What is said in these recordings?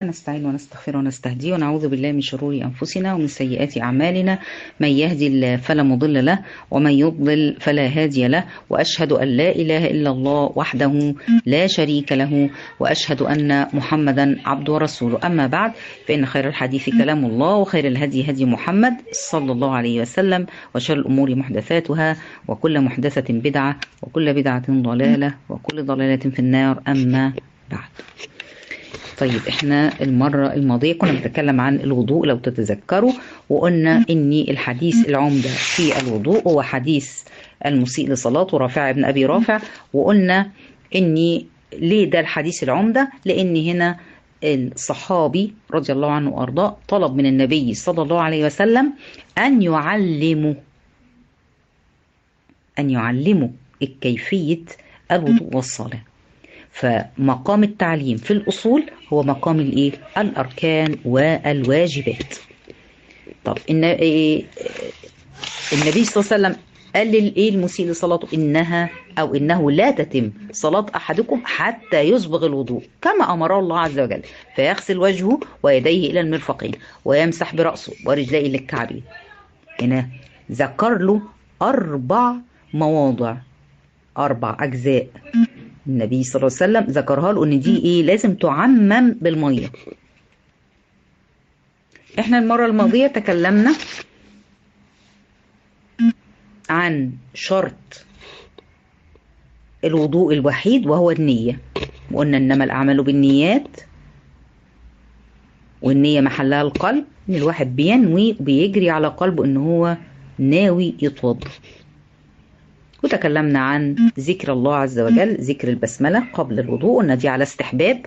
نستعين ونستغفر ونستهدي ونعوذ بالله من شرور أنفسنا ومن سيئات أعمالنا من يهدي الله فلا مضل له ومن يضلل فلا هادي له وأشهد أن لا إله إلا الله وحده لا شريك له وأشهد أن محمدا عبده ورسوله أما بعد فإن خير الحديث كلام الله وخير الهدي هدي محمد صلى الله عليه وسلم وشر الأمور محدثاتها وكل محدثة بدعة وكل بدعة ضلالة وكل ضلالة في النار أما بعد طيب احنا المرة الماضية كنا بنتكلم عن الوضوء لو تتذكروا وقلنا ان الحديث العمدة في الوضوء هو حديث المسيء لصلاته رافع بن ابي رافع وقلنا ان ليه ده الحديث العمدة لان هنا الصحابي رضي الله عنه وارضاه طلب من النبي صلى الله عليه وسلم ان يعلمه ان يعلمه كيفية الوضوء والصلاة فمقام التعليم في الأصول هو مقام الإيه؟ الأركان والواجبات طب إن إيه النبي صلى الله عليه وسلم قال للإيه المسيء لصلاته إنها أو إنه لا تتم صلاة أحدكم حتى يسبغ الوضوء كما أمره الله عز وجل فيغسل وجهه ويديه إلى المرفقين ويمسح برأسه ورجليه للكعبين هنا ذكر له أربع مواضع أربع أجزاء النبي صلى الله عليه وسلم ذكرها له ان دي ايه لازم تعمم بالميه احنا المره الماضيه تكلمنا عن شرط الوضوء الوحيد وهو النيه وقلنا انما الاعمال بالنيات والنيه محلها القلب ان الواحد بينوي بيجري على قلبه ان هو ناوي يتوضا وتكلمنا عن ذكر الله عز وجل ذكر البسملة قبل الوضوء قلنا دي على استحباب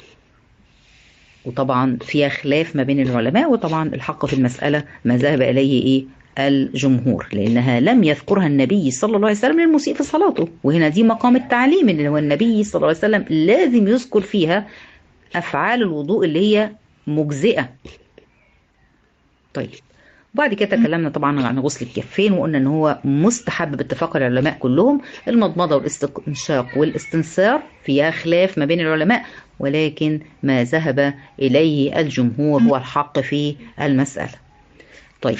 وطبعا فيها خلاف ما بين العلماء وطبعا الحق في المسألة ما ذهب إليه إيه الجمهور لأنها لم يذكرها النبي صلى الله عليه وسلم للمسيء في صلاته وهنا دي مقام التعليم اللي هو النبي صلى الله عليه وسلم لازم يذكر فيها أفعال الوضوء اللي هي مجزئة طيب وبعد كده تكلمنا طبعا عن غسل الكفين وقلنا ان هو مستحب باتفاق العلماء كلهم المضمضه والاستنشاق والاستنثار فيها خلاف ما بين العلماء ولكن ما ذهب اليه الجمهور هو الحق في المساله. طيب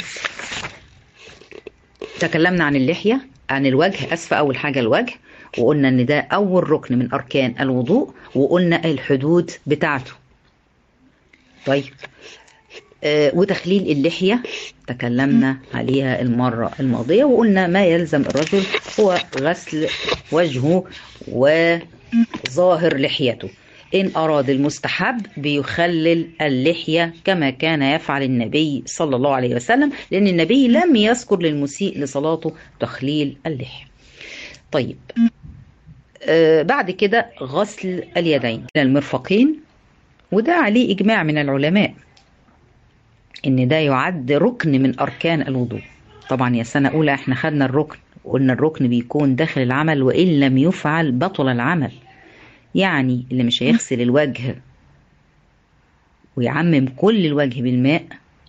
تكلمنا عن اللحيه عن الوجه اسفه اول حاجه الوجه وقلنا ان ده اول ركن من اركان الوضوء وقلنا الحدود بتاعته. طيب آه وتخليل اللحية تكلمنا عليها المرة الماضية وقلنا ما يلزم الرجل هو غسل وجهه وظاهر لحيته إن أراد المستحب بيخلل اللحية كما كان يفعل النبي صلى الله عليه وسلم لأن النبي لم يذكر للمسيء لصلاته تخليل اللحية طيب آه بعد كده غسل اليدين إلى المرفقين وده عليه إجماع من العلماء ان ده يعد ركن من اركان الوضوء طبعا يا سنه اولى احنا خدنا الركن وقلنا الركن بيكون داخل العمل وان لم يفعل بطل العمل يعني اللي مش هيغسل الوجه ويعمم كل الوجه بالماء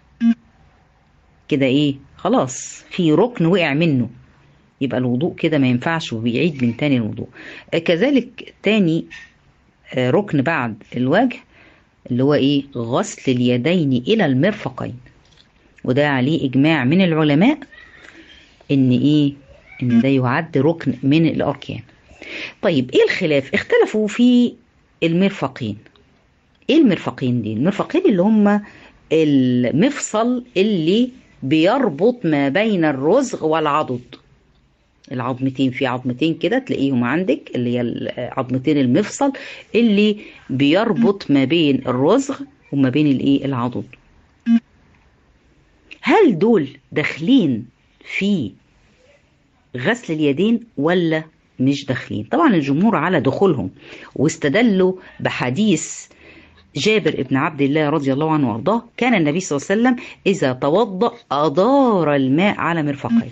كده ايه خلاص في ركن وقع منه يبقى الوضوء كده ما ينفعش وبيعيد من تاني الوضوء كذلك تاني ركن بعد الوجه اللي هو ايه غسل اليدين الى المرفقين وده عليه اجماع من العلماء ان ايه ان ده يعد ركن من الاركان طيب ايه الخلاف اختلفوا في المرفقين ايه المرفقين دي المرفقين اللي هم المفصل اللي بيربط ما بين الرزغ والعضد العظمتين في عظمتين كده تلاقيهم عندك اللي هي عظمتين المفصل اللي بيربط ما بين الرزغ وما بين الايه العضد هل دول داخلين في غسل اليدين ولا مش داخلين طبعا الجمهور على دخولهم واستدلوا بحديث جابر ابن عبد الله رضي الله عنه وارضاه كان النبي صلى الله عليه وسلم اذا توضا ادار الماء على مرفقيه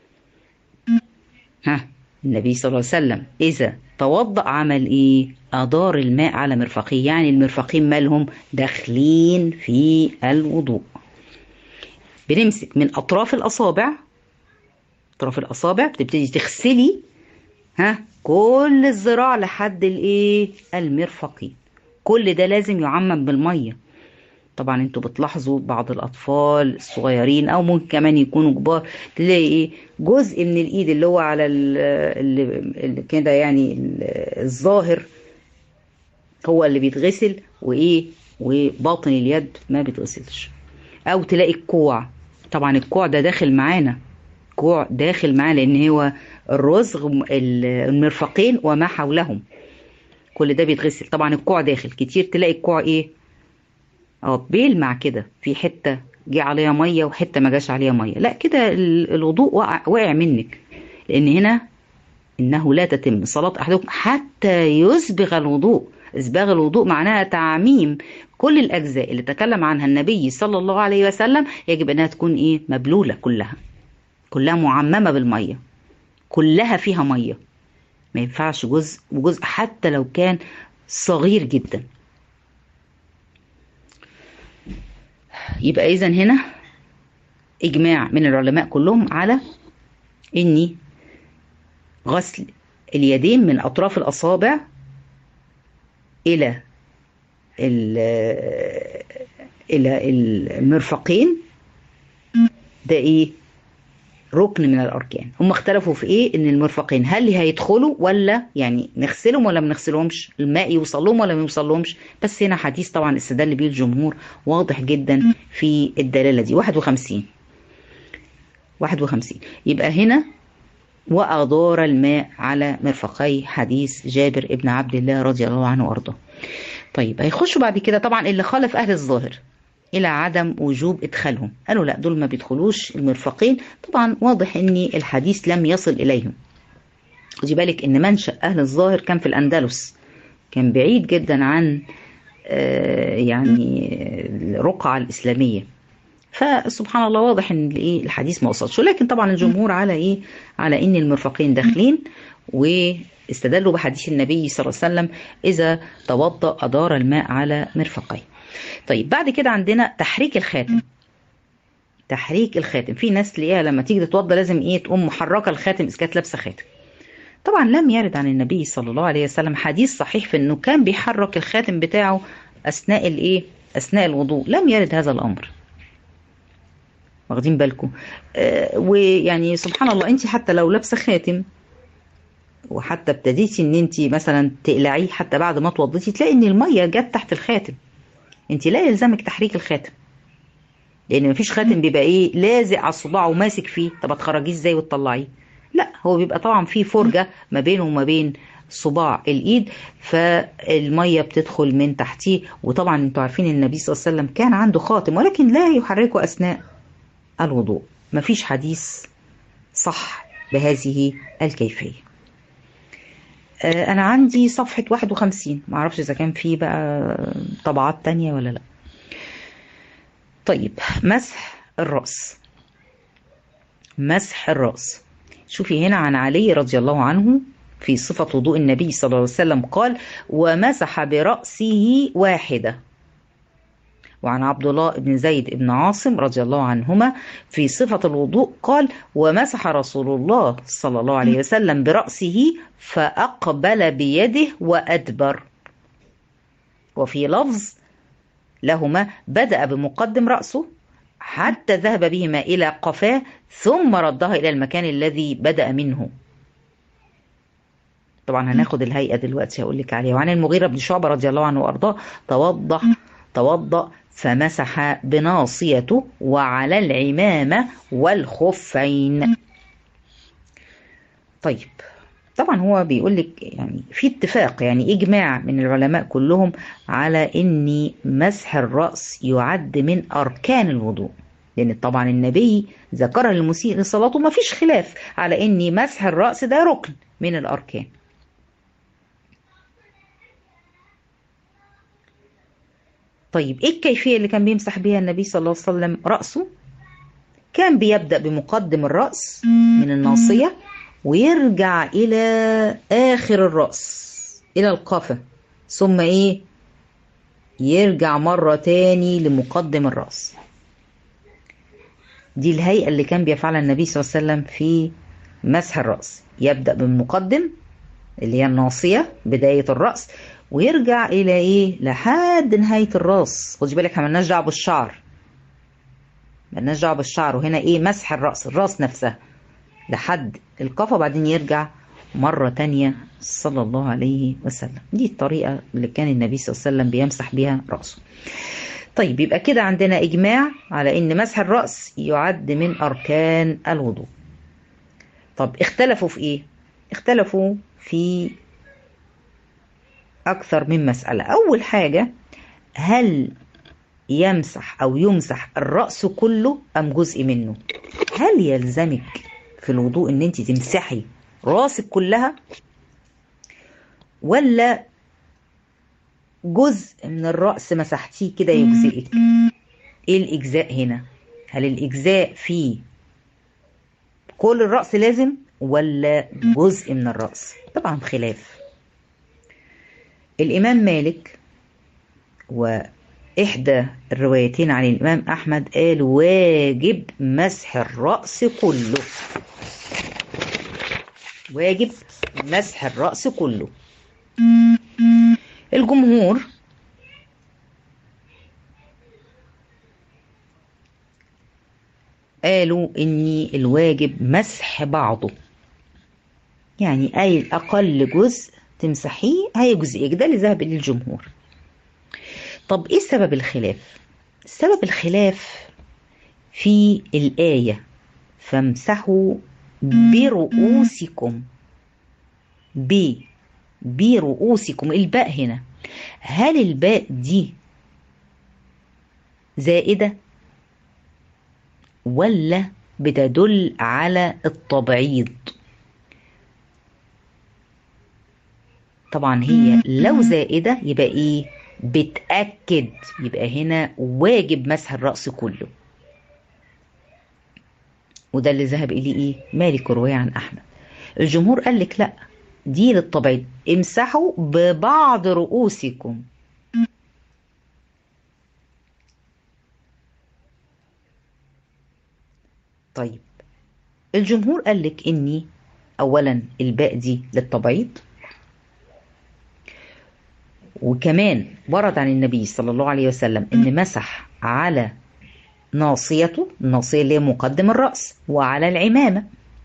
ها النبي صلى الله عليه وسلم إذا توضأ عمل إيه؟ أدار الماء على مرفقيه يعني المرفقين مالهم داخلين في الوضوء بنمسك من أطراف الأصابع أطراف الأصابع بتبتدي تغسلي ها كل الذراع لحد الإيه؟ المرفقين كل ده لازم يعمم بالمية طبعا انتوا بتلاحظوا بعض الاطفال الصغيرين او ممكن كمان يكونوا كبار تلاقي ايه جزء من الايد اللي هو على اللي, اللي كده يعني الظاهر هو اللي بيتغسل وايه وباطن اليد ما بيتغسلش او تلاقي الكوع طبعا الكوع ده داخل معانا كوع داخل معانا لان هو الرزغ المرفقين وما حولهم كل ده بيتغسل طبعا الكوع داخل كتير تلاقي الكوع ايه اه بيلمع كده في حته جه عليها ميه وحته ما جاش عليها ميه لا كده الوضوء وقع, وقع منك لان هنا انه لا تتم صلاه احدكم حتى يسبغ الوضوء اسباغ الوضوء معناها تعميم كل الاجزاء اللي تكلم عنها النبي صلى الله عليه وسلم يجب انها تكون ايه مبلوله كلها كلها معممه بالميه كلها فيها ميه ما ينفعش جزء وجزء حتى لو كان صغير جدا يبقى اذا هنا اجماع من العلماء كلهم على اني غسل اليدين من اطراف الاصابع الى الى المرفقين ده ايه ركن من الاركان هم اختلفوا في ايه ان المرفقين هل هيدخلوا ولا يعني نغسلهم ولا ما نغسلهمش الماء يوصل لهم ولا ما يوصلهمش بس هنا حديث طبعا استدل بيه الجمهور واضح جدا في الدلاله دي 51 51 يبقى هنا وأدار الماء على مرفقي حديث جابر ابن عبد الله رضي الله عنه وارضاه طيب هيخشوا بعد كده طبعا اللي خالف أهل الظاهر إلى عدم وجوب إدخالهم قالوا لا دول ما بيدخلوش المرفقين طبعا واضح أن الحديث لم يصل إليهم خدي بالك أن منشأ أهل الظاهر كان في الأندلس كان بعيد جدا عن يعني الرقعة الإسلامية فسبحان الله واضح ان الايه الحديث ما وصلش ولكن طبعا الجمهور على ايه على ان المرفقين داخلين واستدلوا بحديث النبي صلى الله عليه وسلم اذا توضا ادار الماء على مرفقيه طيب بعد كده عندنا تحريك الخاتم تحريك الخاتم في ناس تلاقيها لما تيجي تتوضى لازم ايه تقوم محركه الخاتم اذا كانت لابسه خاتم طبعا لم يرد عن النبي صلى الله عليه وسلم حديث صحيح في انه كان بيحرك الخاتم بتاعه اثناء الايه اثناء الوضوء لم يرد هذا الامر واخدين بالكم آه ويعني سبحان الله انت حتى لو لابسه خاتم وحتى ابتديتي ان انت مثلا تقلعيه حتى بعد ما توضيتي تلاقي ان الميه جت تحت الخاتم انت لا يلزمك تحريك الخاتم لان مفيش خاتم بيبقى ايه لازق على الصباع وماسك فيه طب هتخرجيه ازاي وتطلعيه لا هو بيبقى طبعا فيه فرجه ما بينه وما بين صباع الايد فالميه بتدخل من تحتيه وطبعا انتوا عارفين النبي صلى الله عليه وسلم كان عنده خاتم ولكن لا يحركه اثناء الوضوء مفيش حديث صح بهذه الكيفية أنا عندي صفحة 51 معرفش إذا كان في بقى طبعات تانية ولا لا طيب مسح الرأس مسح الرأس شوفي هنا عن علي رضي الله عنه في صفة وضوء النبي صلى الله عليه وسلم قال ومسح برأسه واحدة وعن عبد الله بن زيد بن عاصم رضي الله عنهما في صفة الوضوء قال ومسح رسول الله صلى الله عليه وسلم برأسه فأقبل بيده وأدبر وفي لفظ لهما بدأ بمقدم رأسه حتى ذهب بهما إلى قفاه ثم ردها إلى المكان الذي بدأ منه طبعا هناخد الهيئة دلوقتي هقول لك عليها وعن المغيرة بن شعبة رضي الله عنه وأرضاه توضأ توضأ فمسح بناصيته وعلى العمامة والخفين طيب طبعا هو بيقول لك يعني في اتفاق يعني اجماع من العلماء كلهم على ان مسح الراس يعد من اركان الوضوء لان طبعا النبي ذكر للمسيء لصلاته ما فيش خلاف على ان مسح الراس ده ركن من الاركان طيب ايه الكيفيه اللي كان بيمسح بيها النبي صلى الله عليه وسلم راسه كان بيبدا بمقدم الراس من الناصيه ويرجع الى اخر الراس الى القفا ثم ايه يرجع مره تاني لمقدم الراس دي الهيئه اللي كان بيفعلها النبي صلى الله عليه وسلم في مسح الراس يبدا بالمقدم اللي هي الناصيه بدايه الراس ويرجع الى ايه لحد نهايه الراس خدي بالك احنا مالناش دعوه بالشعر مالناش دعوه بالشعر وهنا ايه مسح الراس الراس نفسها لحد القفا بعدين يرجع مرة تانية صلى الله عليه وسلم دي الطريقة اللي كان النبي صلى الله عليه وسلم بيمسح بيها رأسه طيب يبقى كده عندنا إجماع على إن مسح الرأس يعد من أركان الوضوء طب اختلفوا في إيه؟ اختلفوا في أكثر من مسألة أول حاجة هل يمسح أو يمسح الرأس كله أم جزء منه هل يلزمك في الوضوء إن أنت تمسحي راسك كلها ولا جزء من الرأس مسحتيه كده يجزئك ايه الإجزاء هنا هل الإجزاء في كل الرأس لازم ولا جزء من الرأس طبعا خلاف الإمام مالك وإحدى الروايتين عن الإمام أحمد قال واجب مسح الرأس كله واجب مسح الرأس كله الجمهور قالوا ان الواجب مسح بعضه يعني اي اقل جزء تمسحيه هيجزئك ده اللي ذهب اليه الجمهور طب ايه سبب الخلاف سبب الخلاف في الايه فامسحوا برؤوسكم ب برؤوسكم الباء هنا هل الباء دي زائدة ولا بتدل على التبعيض طبعا هي لو زائدة يبقى ايه بتأكد يبقى هنا واجب مسح الرأس كله وده اللي ذهب إليه إيه؟ مالك رواية عن أحمد الجمهور قال لك لأ دي للطبيعي امسحوا ببعض رؤوسكم طيب الجمهور قال لك إني أولا الباء دي للتبعيض وكمان ورد عن النبي صلى الله عليه وسلم إن مسح على ناصيته الناصية اللي هي مقدم الرأس وعلى العمامة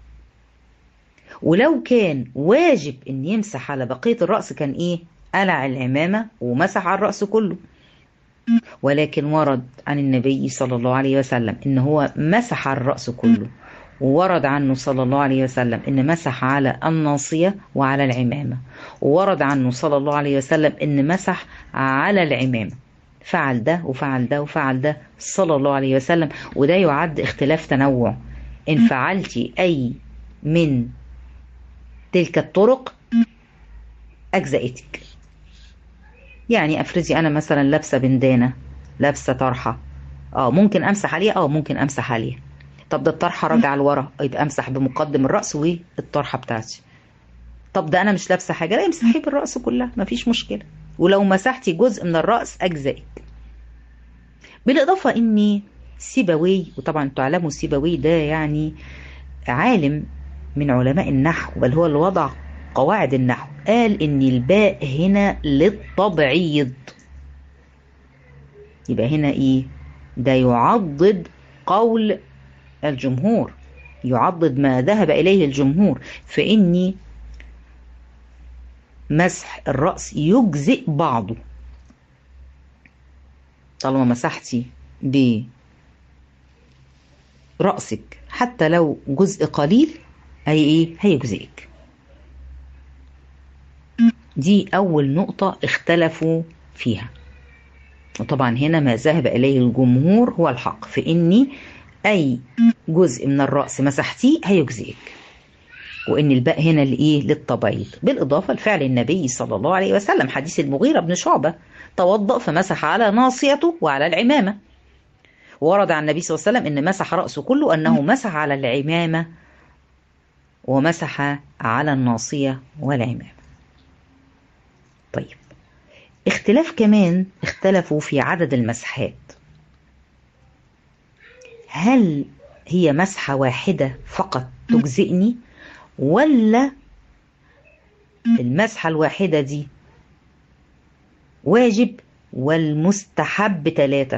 ولو كان واجب ان يمسح على بقية الرأس كان ايه قلع العمامة ومسح على الرأس كله ولكن ورد عن النبي صلى الله عليه وسلم ان هو مسح على الرأس كله وورد عنه صلى الله عليه وسلم ان مسح على الناصية وعلى العمامة وورد عنه صلى الله عليه وسلم ان مسح على العمامة فعل ده وفعل ده وفعل ده صلى الله عليه وسلم وده يعد اختلاف تنوع إن فعلتي أي من تلك الطرق أجزأتك يعني أفرضي أنا مثلا لابسة بندانة لابسة طرحة اه ممكن أمسح عليها اه ممكن أمسح عليها طب ده الطرحة راجعة لورا يبقى أمسح بمقدم الرأس والطرحة بتاعتي طب ده أنا مش لابسة حاجة لا امسحي بالرأس كلها مفيش مشكلة ولو مسحتي جزء من الرأس أجزائك بالإضافة إني سيبوي وطبعا تعلموا سيبوي ده يعني عالم من علماء النحو بل هو اللي وضع قواعد النحو قال إن الباء هنا للتبعيض يبقى هنا إيه ده يعضد قول الجمهور يعضد ما ذهب إليه الجمهور فإني مسح الرأس يجزئ بعضه طالما مسحتي برأسك حتى لو جزء قليل هي ايه هيجزئك دي أول نقطة اختلفوا فيها وطبعا هنا ما ذهب إليه الجمهور هو الحق في إني أي جزء من الرأس مسحتيه هيجزئك وان الباء هنا لايه للتبعيض بالاضافه لفعل النبي صلى الله عليه وسلم حديث المغيره بن شعبه توضأ فمسح على ناصيته وعلى العمامه ورد عن النبي صلى الله عليه وسلم ان مسح راسه كله انه مسح على العمامه ومسح على الناصيه والعمامه طيب اختلاف كمان اختلفوا في عدد المسحات هل هي مسحه واحده فقط تجزئني ولا المسحة الواحدة دي واجب والمستحب ثلاثة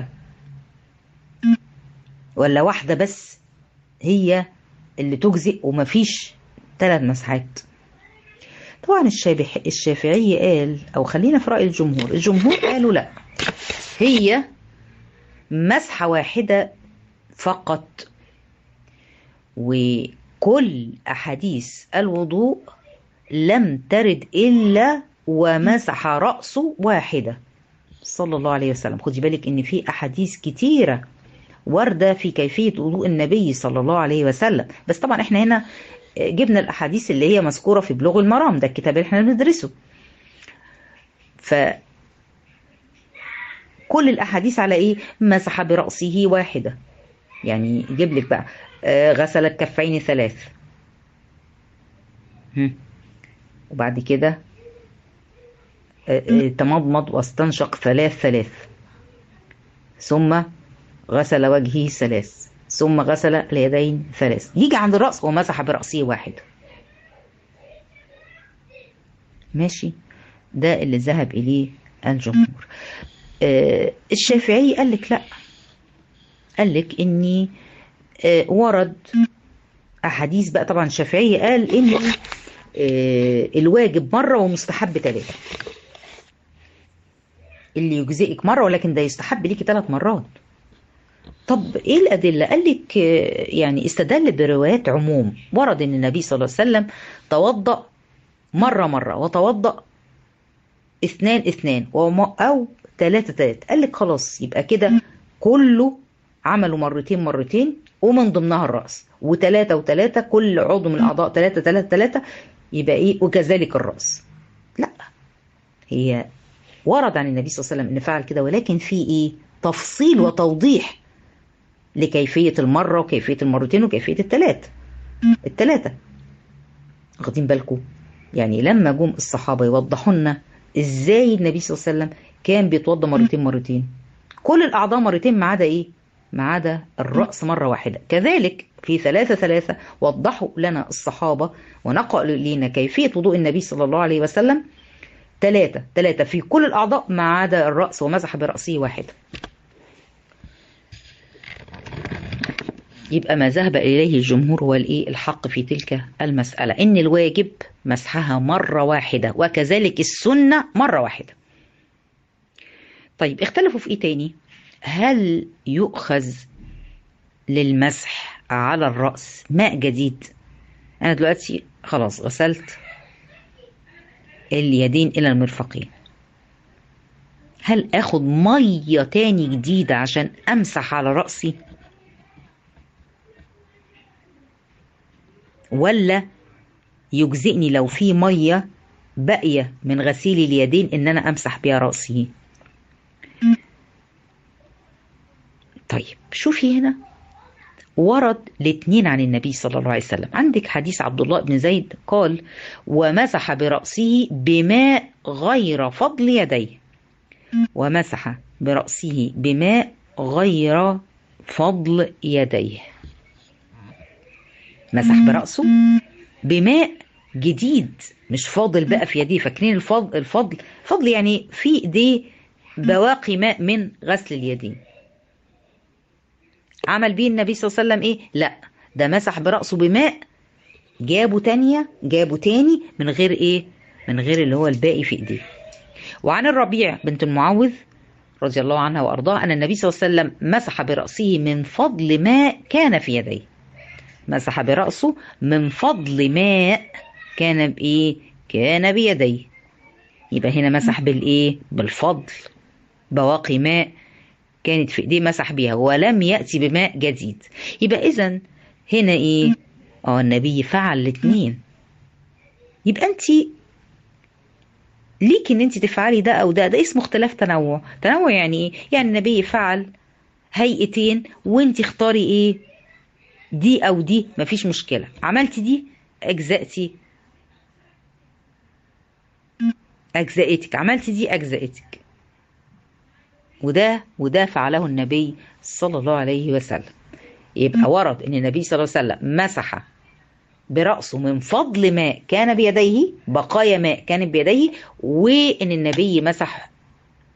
ولا واحدة بس هي اللي تجزئ ومفيش ثلاث مسحات طبعا الشافعي الشافعي قال او خلينا في رأي الجمهور الجمهور قالوا لا هي مسحة واحدة فقط وكل أحاديث الوضوء لم ترد إلا ومسح رأسه واحدة صلى الله عليه وسلم خدي بالك إن في أحاديث كتيرة واردة في كيفية وضوء النبي صلى الله عليه وسلم بس طبعا احنا هنا جبنا الأحاديث اللي هي مذكورة في بلوغ المرام ده الكتاب اللي احنا بندرسه ف كل الأحاديث على إيه مسح برأسه واحدة يعني يجيب لك بقى آه غسل الكفين ثلاث وبعد كده آه آه تمضمض واستنشق ثلاث ثلاث ثم غسل وجهه ثلاث ثم غسل اليدين ثلاث يجي عند الرأس ومسح برأسه واحد ماشي ده اللي ذهب إليه الجمهور آه الشافعي قال لك لا قال لك اني آه ورد احاديث بقى طبعا الشافعي قال ان آه الواجب مره ومستحب ثلاثه اللي يجزئك مره ولكن ده يستحب ليكي ثلاث مرات طب ايه الادله قال لك يعني استدل بروايات عموم ورد ان النبي صلى الله عليه وسلم توضا مره مره وتوضا اثنان اثنان او ثلاثة ثلاثة قال لك خلاص يبقى كده كله عملوا مرتين مرتين ومن ضمنها الرأس وثلاثة وثلاثة كل عضو من الأعضاء ثلاثة ثلاثة ثلاثة يبقى إيه وكذلك الرأس لا هي ورد عن النبي صلى الله عليه وسلم إن فعل كده ولكن في إيه تفصيل وتوضيح لكيفية المرة وكيفية المرتين وكيفية الثلاثة الثلاثة واخدين بالكم يعني لما جم الصحابة يوضحوا لنا ازاي النبي صلى الله عليه وسلم كان بيتوضى مرتين مرتين كل الأعضاء مرتين ما عدا إيه؟ ما عدا الرأس مرة واحدة كذلك في ثلاثة ثلاثة وضحوا لنا الصحابة ونقلوا لنا كيفية وضوء النبي صلى الله عليه وسلم ثلاثة ثلاثة في كل الأعضاء ما عدا الرأس ومسح برأسه واحد يبقى ما ذهب إليه الجمهور هو الإيه الحق في تلك المسألة إن الواجب مسحها مرة واحدة وكذلك السنة مرة واحدة طيب اختلفوا في ايه تاني هل يؤخذ للمسح على الرأس ماء جديد انا دلوقتي خلاص غسلت اليدين الى المرفقين هل اخد مية تاني جديدة عشان امسح على رأسي ولا يجزئني لو في مية باقية من غسيل اليدين ان انا امسح بيها رأسي طيب شوفي هنا ورد الاثنين عن النبي صلى الله عليه وسلم عندك حديث عبد الله بن زيد قال ومسح برأسه بماء غير فضل يديه ومسح برأسه بماء غير فضل يديه مسح برأسه بماء جديد مش فاضل بقى في يديه فاكرين الفضل الفضل فضل يعني في ايديه بواقي ماء من غسل اليدين عمل بيه النبي صلى الله عليه وسلم ايه لا ده مسح برأسه بماء جابه تانية جابه تاني من غير ايه من غير اللي هو الباقي في ايديه وعن الربيع بنت المعوذ رضي الله عنها وارضاها ان النبي صلى الله عليه وسلم مسح برأسه من فضل ماء كان في يديه مسح برأسه من فضل ماء كان بايه كان بيديه يبقى هنا مسح بالايه بالفضل بواقي ماء كانت في ايديه مسح بيها ولم يأتي بماء جديد يبقى اذا هنا ايه اه النبي فعل الاثنين يبقى انت ليك ان انت تفعلي ده او ده ده اسمه اختلاف تنوع تنوع يعني ايه يعني النبي فعل هيئتين وانت اختاري ايه دي او دي مفيش مشكلة عملتي دي اجزأتي اجزأتك عملتي دي اجزأتك وده وده فعله النبي صلى الله عليه وسلم يبقى ورد ان النبي صلى الله عليه وسلم مسح برأسه من فضل ماء كان بيديه بقايا ماء كانت بيديه وان النبي مسح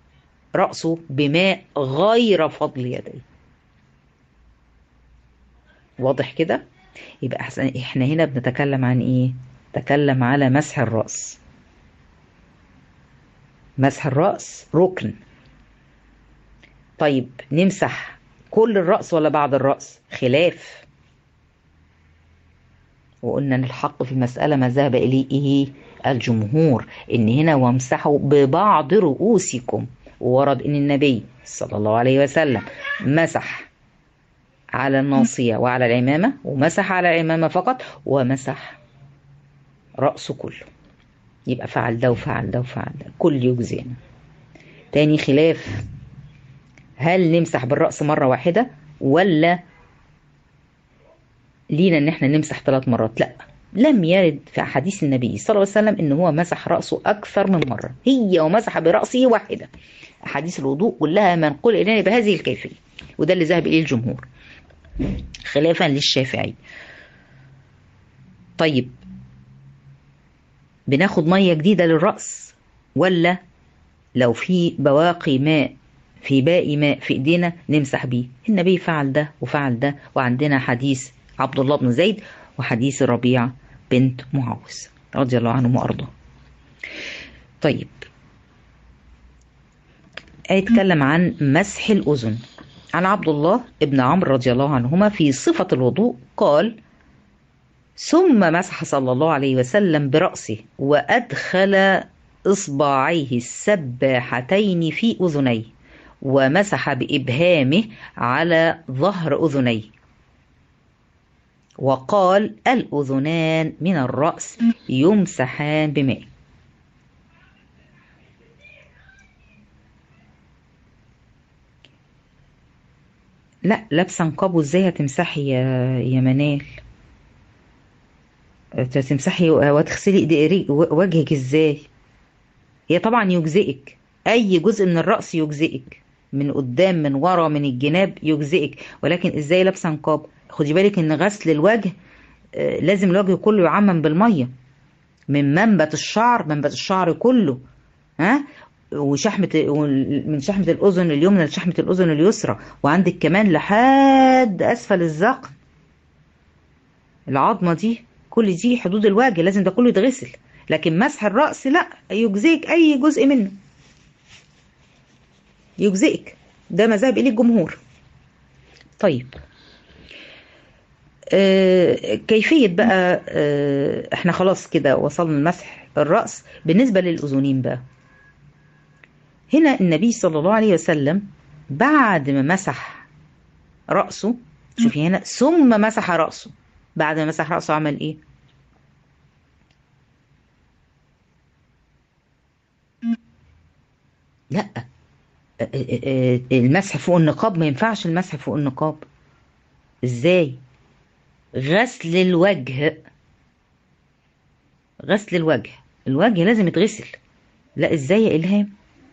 رأسه بماء غير فضل يديه واضح كده يبقى احسن احنا هنا بنتكلم عن ايه نتكلم على مسح الرأس مسح الرأس ركن طيب نمسح كل الرأس ولا بعد الرأس خلاف وقلنا ان الحق في المسألة ما ذهب إليه إيه الجمهور إن هنا وامسحوا ببعض رؤوسكم وورد إن النبي صلى الله عليه وسلم مسح على الناصية وعلى العمامة ومسح على العمامة فقط ومسح رأسه كله يبقى فعل ده وفعل ده وفعل ده كل يجزينا تاني خلاف هل نمسح بالرأس مرة واحدة ولا لينا ان احنا نمسح ثلاث مرات لا لم يرد في احاديث النبي صلى الله عليه وسلم ان هو مسح راسه اكثر من مره هي ومسح براسه واحده احاديث الوضوء كلها منقول الينا بهذه الكيفيه وده اللي ذهب اليه الجمهور خلافا للشافعي طيب بناخد ميه جديده للراس ولا لو في بواقي ماء في باقي ماء في ايدينا نمسح بيه النبي فعل ده وفعل ده وعندنا حديث عبد الله بن زيد وحديث الربيع بنت معوذ رضي الله عنهم وارضاه طيب هيتكلم عن مسح الاذن عن عبد الله ابن عمرو رضي الله عنهما في صفة الوضوء قال ثم مسح صلى الله عليه وسلم برأسه وأدخل إصبعيه السباحتين في أذنيه ومسح بإبهامه على ظهر أذنيه وقال الأذنان من الرأس يمسحان بماء لا لابسه نقاب وازاي هتمسحي يا يا منال تمسحي وتغسلي وجهك ازاي هي طبعا يجزئك اي جزء من الراس يجزئك من قدام من ورا من الجناب يجزئك ولكن ازاي لابسه نقاب خدي بالك ان غسل الوجه لازم الوجه كله يعمم بالميه من منبت الشعر منبت الشعر كله ها وشحمة من شحمة الأذن اليمنى لشحمة الأذن اليسرى وعندك كمان لحد أسفل الذقن العظمة دي كل دي حدود الوجه لازم ده كله يتغسل لكن مسح الرأس لا يجزئك أي جزء منه يجزئك ده مذهب إليه الجمهور طيب آه كيفية بقى آه احنا خلاص كده وصلنا لمسح الرأس بالنسبة للأذنين بقى هنا النبي صلى الله عليه وسلم بعد ما مسح رأسه شوفي هنا ثم مسح رأسه بعد ما مسح رأسه عمل ايه لا المسح فوق النقاب ما ينفعش المسح فوق النقاب ازاي غسل الوجه غسل الوجه الوجه لازم يتغسل لا ازاي يا الهام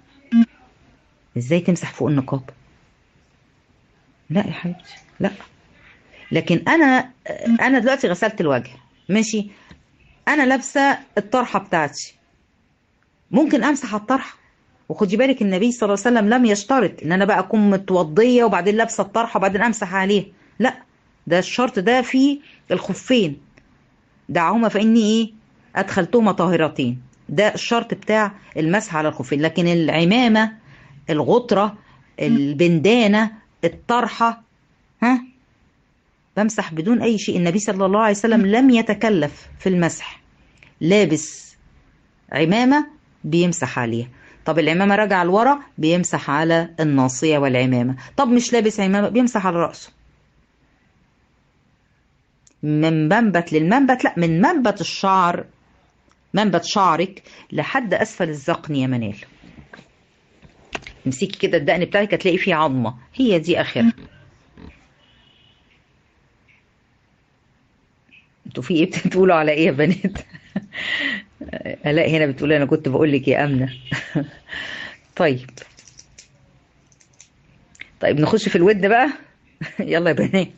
ازاي تمسح فوق النقاب لا يا حبيبتي لا لكن انا انا دلوقتي غسلت الوجه ماشي انا لابسه الطرحه بتاعتي ممكن امسح الطرحه وخدي بالك النبي صلى الله عليه وسلم لم يشترط ان انا بقى اكون متوضيه وبعدين لابسه الطرحه وبعدين امسح عليها لا ده الشرط ده في الخفين دعهما فاني ايه ادخلتهما طاهرتين ده الشرط بتاع المسح على الخفين لكن العمامه الغطره البندانه الطرحه ها بمسح بدون اي شيء النبي صلى الله عليه وسلم لم يتكلف في المسح لابس عمامه بيمسح عليها طب العمامه راجعه لورا بيمسح على الناصيه والعمامه طب مش لابس عمامه بيمسح على راسه من منبت للمنبت لا من منبت الشعر منبت شعرك لحد اسفل الذقن يا منال امسكي كده الدقن بتاعك هتلاقي فيه عظمه هي دي اخرها انتوا في ايه بتقولوا على ايه يا بنات الاء هنا بتقول انا كنت بقول لك يا امنه طيب طيب نخش في الودن بقى يلا يا بنات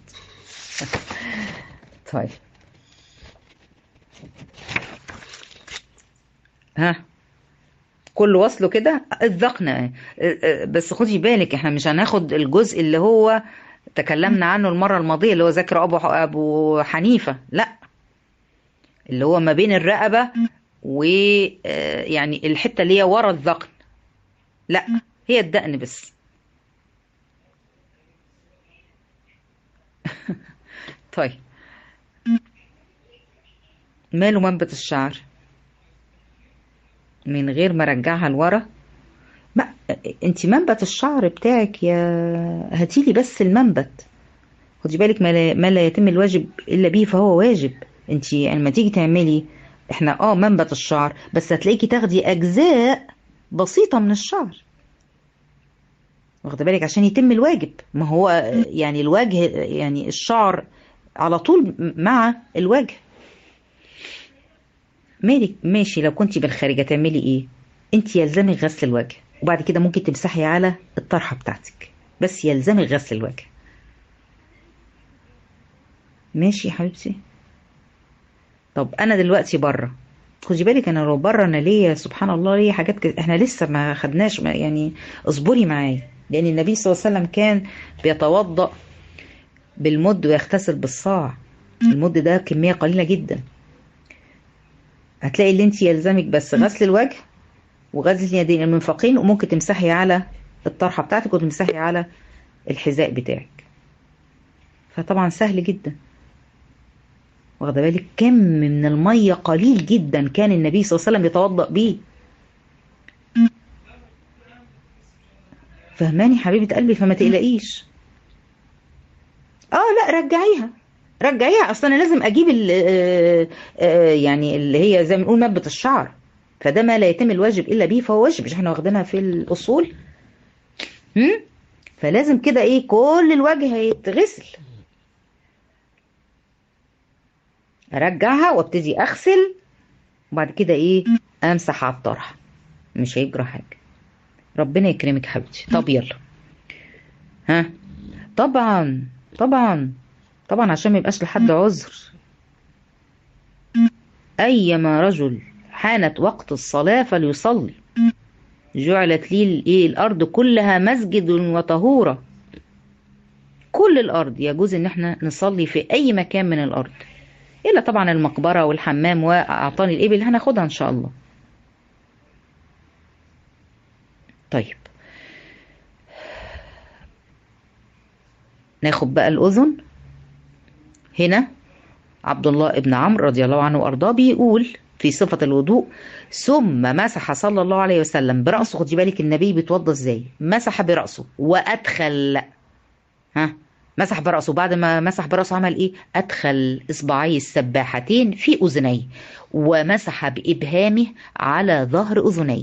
طيب ها كل وصله كده الذقن بس خدي بالك احنا مش هناخد الجزء اللي هو تكلمنا عنه المرة الماضية اللي هو ذكر أبو أبو حنيفة لا اللي هو ما بين الرقبة ويعني الحتة اللي هي ورا الذقن لا هي الدقن بس طيب ماله منبت الشعر من غير ما ارجعها لورا ما انت منبت الشعر بتاعك يا هاتيلي بس المنبت خدي بالك ما لا, ما لا يتم الواجب الا به فهو واجب انت لما تيجي تعملي احنا اه منبت الشعر بس هتلاقيكي تاخدي اجزاء بسيطه من الشعر واخده بالك عشان يتم الواجب ما هو يعني الوجه يعني الشعر على طول مع الوجه مالك ماشي لو كنتي بالخارج هتعملي ايه انت يلزمك غسل الوجه وبعد كده ممكن تمسحي على الطرحه بتاعتك بس يلزمك غسل الوجه ماشي يا حبيبتي طب انا دلوقتي بره خدي بالك انا لو بره انا ليا سبحان الله ليا حاجات كده احنا لسه ما خدناش ما يعني اصبري معايا لان النبي صلى الله عليه وسلم كان بيتوضا بالمد ويغتسل بالصاع المد ده كميه قليله جدا هتلاقي اللي انت يلزمك بس غسل الوجه وغسل اليدين المنفقين وممكن تمسحي على الطرحه بتاعتك وتمسحي على الحذاء بتاعك فطبعا سهل جدا واخده بالك كم من الميه قليل جدا كان النبي صلى الله عليه وسلم يتوضا بيه فهماني حبيبه قلبي فما تقلقيش اه لا رجعيها رجعيها اصلا انا لازم اجيب ال يعني اللي هي زي ما نقول مبة الشعر فده ما لا يتم الواجب الا به فهو واجب مش احنا واخدينها في الاصول هم؟ فلازم كده ايه كل الوجه هيتغسل ارجعها وابتدي اغسل وبعد كده ايه امسح على الطرح مش هيجرى حاجه ربنا يكرمك حبيبتي طب يلا ها طبعا طبعا طبعا عشان ما يبقاش لحد عذر ايما رجل حانت وقت الصلاه فليصلي جعلت لي الايه الارض كلها مسجد وطهوره كل الارض يجوز ان احنا نصلي في اي مكان من الارض الا طبعا المقبره والحمام واعطاني الابل هناخدها ان شاء الله طيب ناخد بقى الاذن هنا عبد الله ابن عمرو رضي الله عنه وارضاه بيقول في صفة الوضوء ثم مسح صلى الله عليه وسلم برأسه خدي بالك النبي بيتوضى ازاي مسح برأسه وأدخل ها مسح برأسه بعد ما مسح برأسه عمل ايه أدخل إصبعي السباحتين في أذنيه ومسح بإبهامه على ظهر أذنيه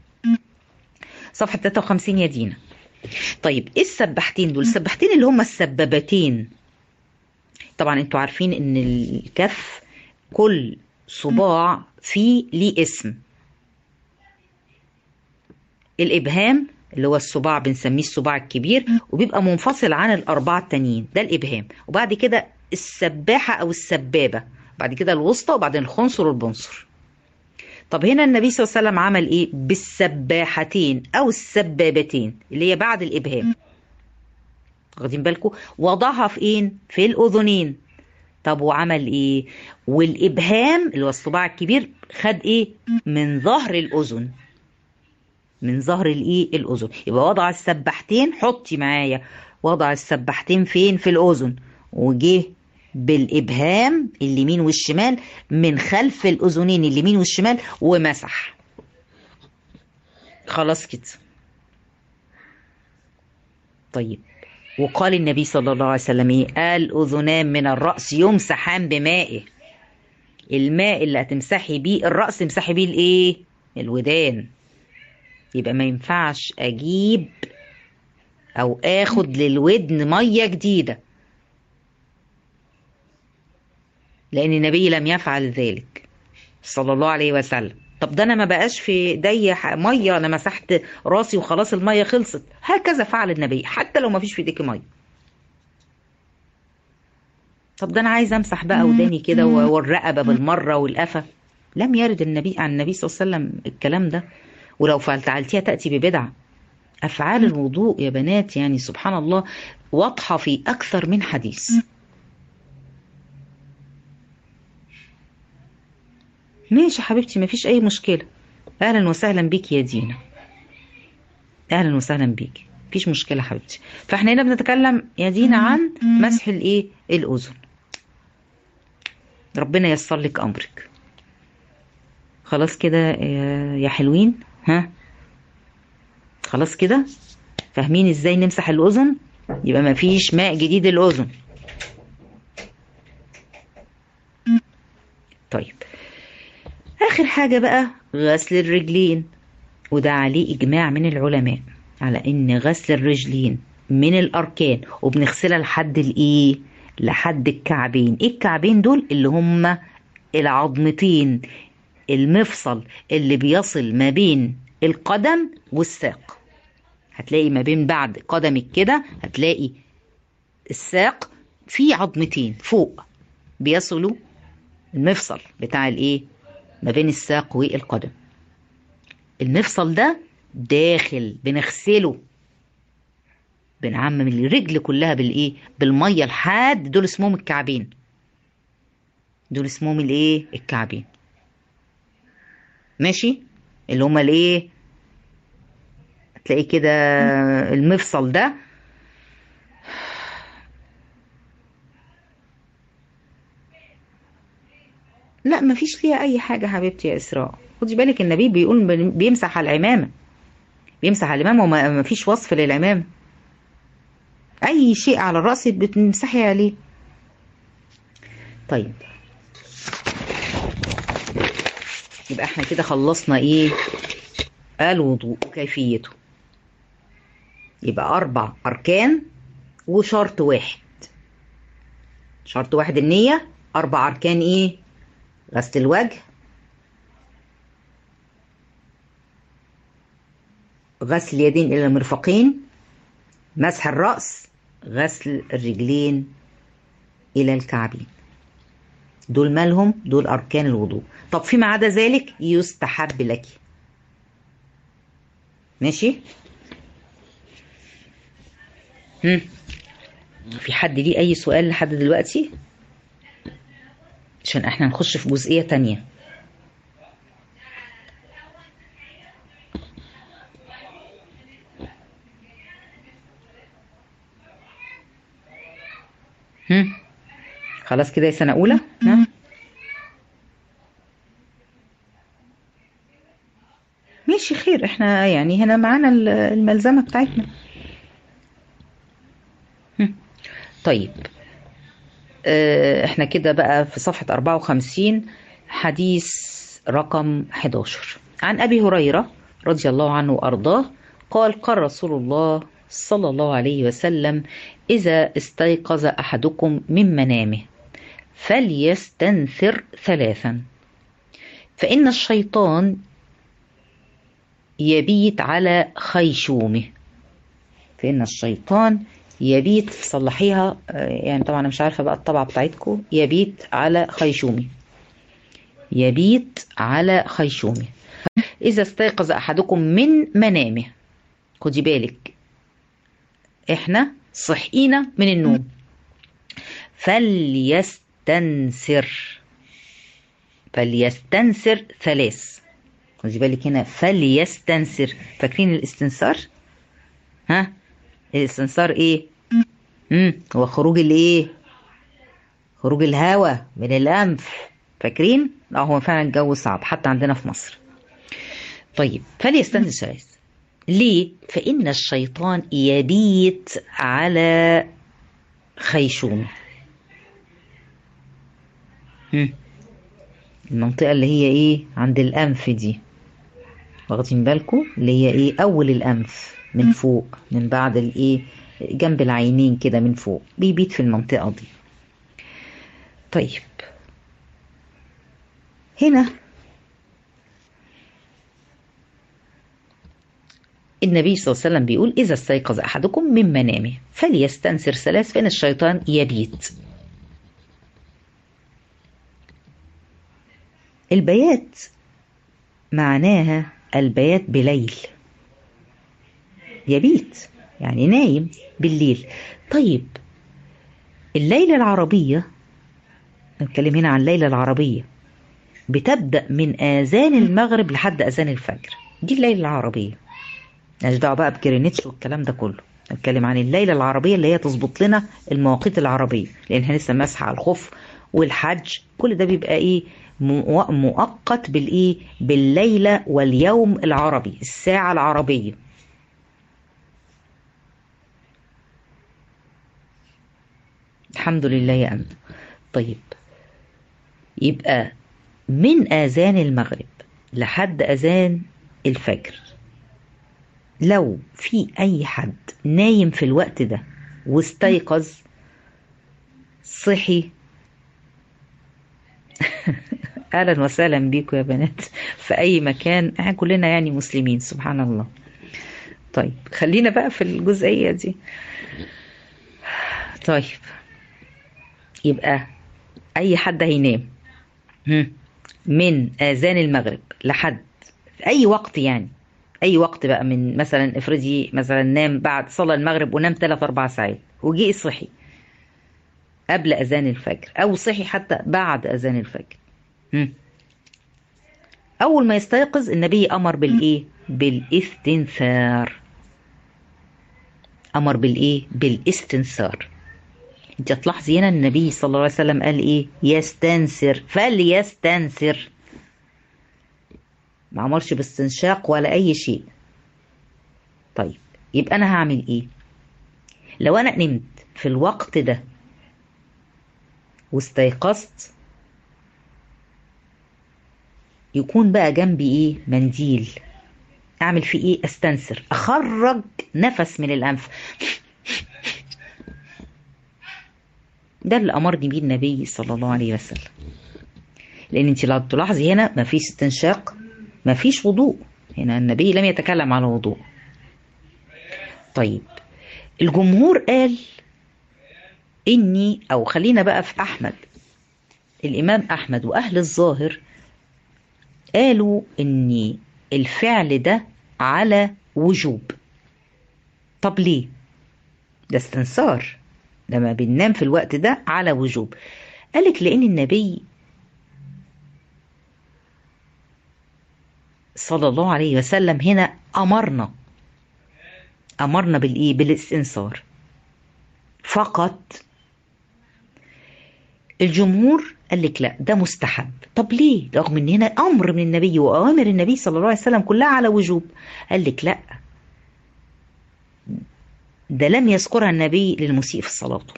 صفحة 53 يا دينا طيب ايه السباحتين دول السباحتين اللي هم السبابتين طبعا انتوا عارفين ان الكف كل صباع فيه ليه اسم الابهام اللي هو الصباع بنسميه الصباع الكبير وبيبقى منفصل عن الاربعه التانيين ده الابهام وبعد كده السباحه او السبابه بعد كده الوسطى وبعدين الخنصر والبنصر طب هنا النبي صلى الله عليه وسلم عمل ايه بالسباحتين او السبابتين اللي هي بعد الابهام واخدين بالكم وضعها في ايه في الاذنين طب وعمل ايه والابهام اللي هو الصباع الكبير خد ايه من ظهر الاذن من ظهر الايه الاذن يبقى وضع السباحتين حطي معايا وضع السباحتين فين في الاذن وجه بالابهام اليمين والشمال من خلف الاذنين اليمين والشمال ومسح خلاص كده طيب وقال النبي صلى الله عليه وسلم ايه الاذنان من الراس يمسحان بمائه الماء اللي هتمسحي بيه الراس امسحي بيه الايه الودان يبقى ما ينفعش اجيب او اخد للودن ميه جديده لان النبي لم يفعل ذلك صلى الله عليه وسلم طب ده انا ما بقاش في ايدي ميه انا مسحت راسي وخلاص الميه خلصت هكذا فعل النبي حتى لو ما فيش في ايديكي ميه طب ده انا عايز امسح بقى وداني كده والرقبه بالمره والقفا لم يرد النبي عن النبي صلى الله عليه وسلم الكلام ده ولو فعلتها تأتي ببدعة أفعال الوضوء يا بنات يعني سبحان الله واضحة في أكثر من حديث ماشي حبيبتي مفيش أي مشكلة أهلا وسهلا بيك يا دينا أهلا وسهلا بيك مفيش مشكلة حبيبتي فاحنا هنا بنتكلم يا دينا عن مسح الإيه الأذن ربنا ييسر لك أمرك خلاص كده يا حلوين ها خلاص كده فاهمين ازاي نمسح الأذن يبقى مفيش ماء جديد الأذن طيب آخر حاجة بقى غسل الرجلين وده عليه إجماع من العلماء على إن غسل الرجلين من الأركان وبنغسلها لحد الإيه؟ لحد الكعبين، إيه الكعبين دول؟ اللي هما العظمتين المفصل اللي بيصل ما بين القدم والساق. هتلاقي ما بين بعد قدمك كده هتلاقي الساق في عظمتين فوق بيصلوا المفصل بتاع الايه ما بين الساق والقدم المفصل ده داخل بنغسله بنعمم الرجل كلها بالايه بالميه لحد دول اسمهم الكعبين دول اسمهم الايه الكعبين ماشي اللي هما الايه تلاقي كده المفصل ده لا مفيش فيها اي حاجه حبيبتي يا اسراء خدي بالك النبي بيقول بيمسح على العمامه بيمسح على العمامه وما فيش وصف للعمامه اي شيء على الراس بتمسحي عليه طيب يبقى احنا كده خلصنا ايه الوضوء وكيفيته يبقى اربع اركان وشرط واحد شرط واحد النية اربع اركان ايه غسل الوجه غسل اليدين الى المرفقين مسح الراس غسل الرجلين الى الكعبين دول مالهم دول اركان الوضوء طب فيما عدا ذلك يستحب لك ماشي هم. في حد ليه اي سؤال لحد دلوقتي عشان احنا نخش في جزئية تانية هم. خلاص كده يا سنة أولى ها ماشي خير احنا يعني هنا معانا الملزمة بتاعتنا هم. طيب اه احنا كده بقى في صفحة 54 حديث رقم 11 عن أبي هريرة رضي الله عنه وأرضاه قال قال رسول الله صلى الله عليه وسلم إذا استيقظ أحدكم من منامه فليستنثر ثلاثا فإن الشيطان يبيت على خيشومه فإن الشيطان يبيت صلحيها يعني طبعا أنا مش عارفة بقى الطبعة بتاعتكم يبيت على خيشومه يبيت على خيشومه إذا استيقظ أحدكم من منامه خدي بالك إحنا صحينا من النوم فليستنسر فليستنسر ثلاث خدي بالك هنا فليستنسر فاكرين الاستنسار ها الاستنسار ايه امم هو خروج الايه خروج الهواء من الانف فاكرين اه هو فعلا الجو صعب حتى عندنا في مصر طيب فليستنسر ثلاث ليه فان الشيطان يبيت على خيشومه المنطقة اللي هي ايه عند الأنف دي واخدين بالكم اللي هي ايه أول الأنف من فوق من بعد الايه جنب العينين كده من فوق بيبيت في المنطقة دي طيب هنا النبي صلى الله عليه وسلم بيقول إذا استيقظ أحدكم من منامه فليستنسر ثلاث فإن الشيطان يبيت البيات معناها البيات بليل يبيت يعني نايم بالليل طيب الليلة العربية نتكلم هنا عن الليلة العربية بتبدأ من آذان المغرب لحد آذان الفجر دي الليلة العربية مالناش دعوة بقى بجرينتش والكلام ده كله نتكلم عن الليلة العربية اللي هي تظبط لنا المواقيت العربية لأن احنا لسه مسح على الخف والحج كل ده بيبقى ايه مؤقت بالايه بالليلة واليوم العربي الساعة العربية الحمد لله يا أمن طيب يبقى من آذان المغرب لحد أذان الفجر لو في أي حد نايم في الوقت ده واستيقظ صحي اهلا وسهلا بيكم يا بنات في اي مكان احنا كلنا يعني مسلمين سبحان الله طيب خلينا بقى في الجزئيه دي طيب يبقى اي حد هينام من اذان المغرب لحد في اي وقت يعني اي وقت بقى من مثلا افرضي مثلا نام بعد صلى المغرب ونام 3 4 ساعات وجي صحي قبل اذان الفجر او صحي حتى بعد اذان الفجر اول ما يستيقظ النبي امر بالايه بالاستنثار امر بالايه بالاستنثار انت تلاحظي هنا النبي صلى الله عليه وسلم قال ايه يستنثر فليستنثر ما عمرش باستنشاق ولا اي شيء طيب يبقى انا هعمل ايه لو انا نمت في الوقت ده واستيقظت يكون بقى جنبي ايه منديل اعمل فيه ايه استنثر اخرج نفس من الانف ده اللي امرني بيه النبي صلى الله عليه وسلم لان انت لو تلاحظي هنا مفيش استنشاق مفيش وضوء هنا النبي لم يتكلم على وضوء طيب الجمهور قال اني او خلينا بقى في احمد الامام احمد واهل الظاهر قالوا ان الفعل ده على وجوب طب ليه ده استنصار لما بننام في الوقت ده على وجوب قالك لان النبي صلى الله عليه وسلم هنا امرنا امرنا بالايه بالاستنصار فقط الجمهور قال لك لا ده مستحب طب ليه رغم ان هنا امر من النبي واوامر النبي صلى الله عليه وسلم كلها على وجوب قال لك لا ده لم يذكرها النبي للمسيء في صلاته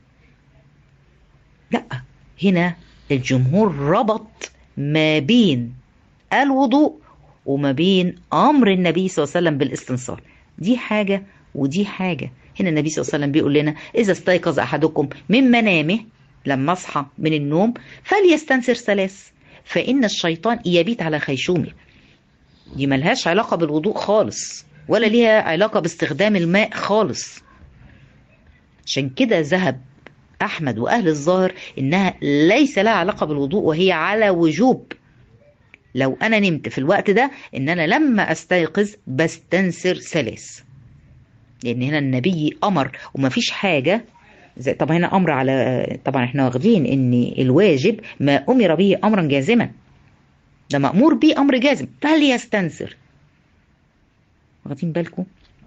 لا هنا الجمهور ربط ما بين الوضوء وما بين امر النبي صلى الله عليه وسلم بالاستنصار دي حاجه ودي حاجه هنا النبي صلى الله عليه وسلم بيقول لنا اذا استيقظ احدكم من منامه لما اصحى من النوم فليستنثر ثلاث فان الشيطان يبيت على خيشومه دي ملهاش علاقه بالوضوء خالص ولا ليها علاقه باستخدام الماء خالص عشان كده ذهب احمد واهل الظاهر انها ليس لها علاقه بالوضوء وهي على وجوب لو انا نمت في الوقت ده ان انا لما استيقظ بستنثر ثلاث لان هنا النبي امر ومفيش حاجه زي طبعا هنا امر على طبعا احنا واخدين ان الواجب ما امر به امرا جازما ده مامور به امر جازم فليستنثر واخدين بالكم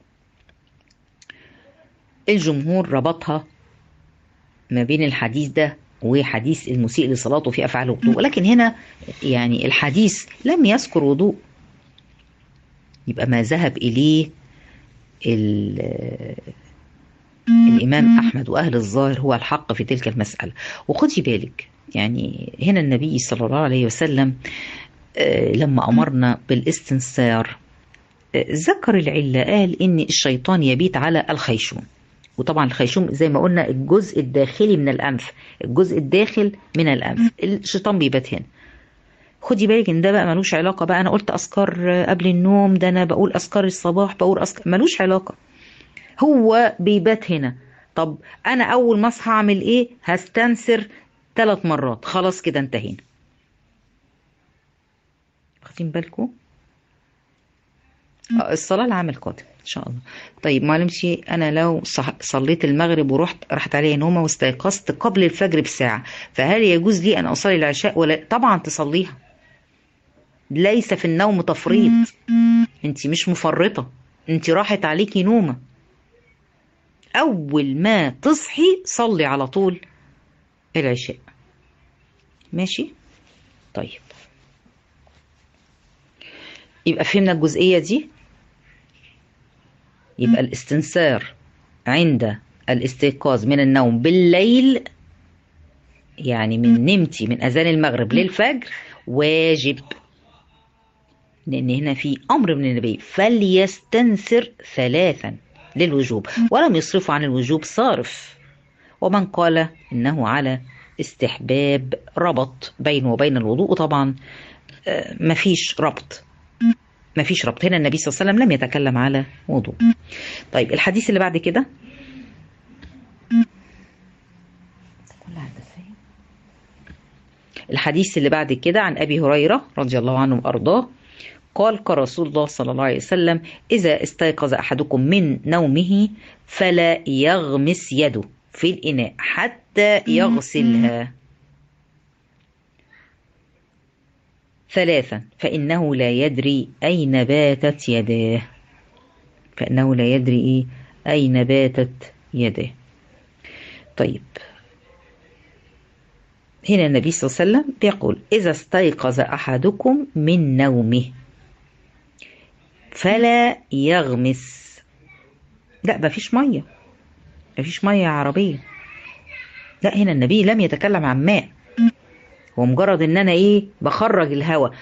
الجمهور ربطها ما بين الحديث ده وحديث المسيء لصلاته في افعال الوضوء ولكن هنا يعني الحديث لم يذكر وضوء يبقى ما ذهب اليه الامام احمد واهل الظاهر هو الحق في تلك المساله وخدي بالك يعني هنا النبي صلى الله عليه وسلم لما امرنا بالاستنثار ذكر العله قال ان الشيطان يبيت على الخيشوم وطبعا الخيشوم زي ما قلنا الجزء الداخلي من الانف الجزء الداخل من الانف الشيطان بيبات هنا خدي بالك ان ده بقى ملوش علاقه بقى انا قلت اذكار قبل النوم ده انا بقول اذكار الصباح بقول اذكار ملوش علاقه هو بيبات هنا طب انا اول ما اصحى اعمل ايه هستنثر ثلاث مرات خلاص كده انتهينا واخدين بالكم آه، الصلاة العام القادم إن شاء الله طيب معلمش أنا لو صح- صليت المغرب ورحت راحت عليا نومة واستيقظت قبل الفجر بساعة فهل يجوز لي أن أصلي العشاء ولا طبعا تصليها ليس في النوم تفريط انت مش مفرطة انت راحت عليكي نومة أول ما تصحي صلي على طول العشاء ماشي طيب يبقى فهمنا الجزئية دي يبقى الاستنسار عند الاستيقاظ من النوم بالليل يعني من نمتي من أذان المغرب للفجر واجب لأن هنا في أمر من النبي فليستنسر ثلاثا للوجوب ولم يصرفوا عن الوجوب صارف ومن قال إنه على استحباب ربط بينه وبين الوضوء وطبعا آه، مفيش ربط مفيش ربط هنا النبي صلى الله عليه وسلم لم يتكلم على وضوء طيب الحديث اللي بعد كده الحديث اللي بعد كده عن أبي هريرة رضي الله عنه وأرضاه قال قال رسول الله صلى الله عليه وسلم إذا استيقظ أحدكم من نومه فلا يغمس يده في الإناء حتى يغسلها ثلاثا فإنه لا يدري أين باتت يداه فإنه لا يدري إيه أين باتت يداه طيب هنا النبي صلى الله عليه وسلم بيقول إذا استيقظ أحدكم من نومه فلا يغمس لا مفيش مية مفيش مية عربية لا هنا النبي لم يتكلم عن ماء هو مجرد ان انا ايه بخرج الهواء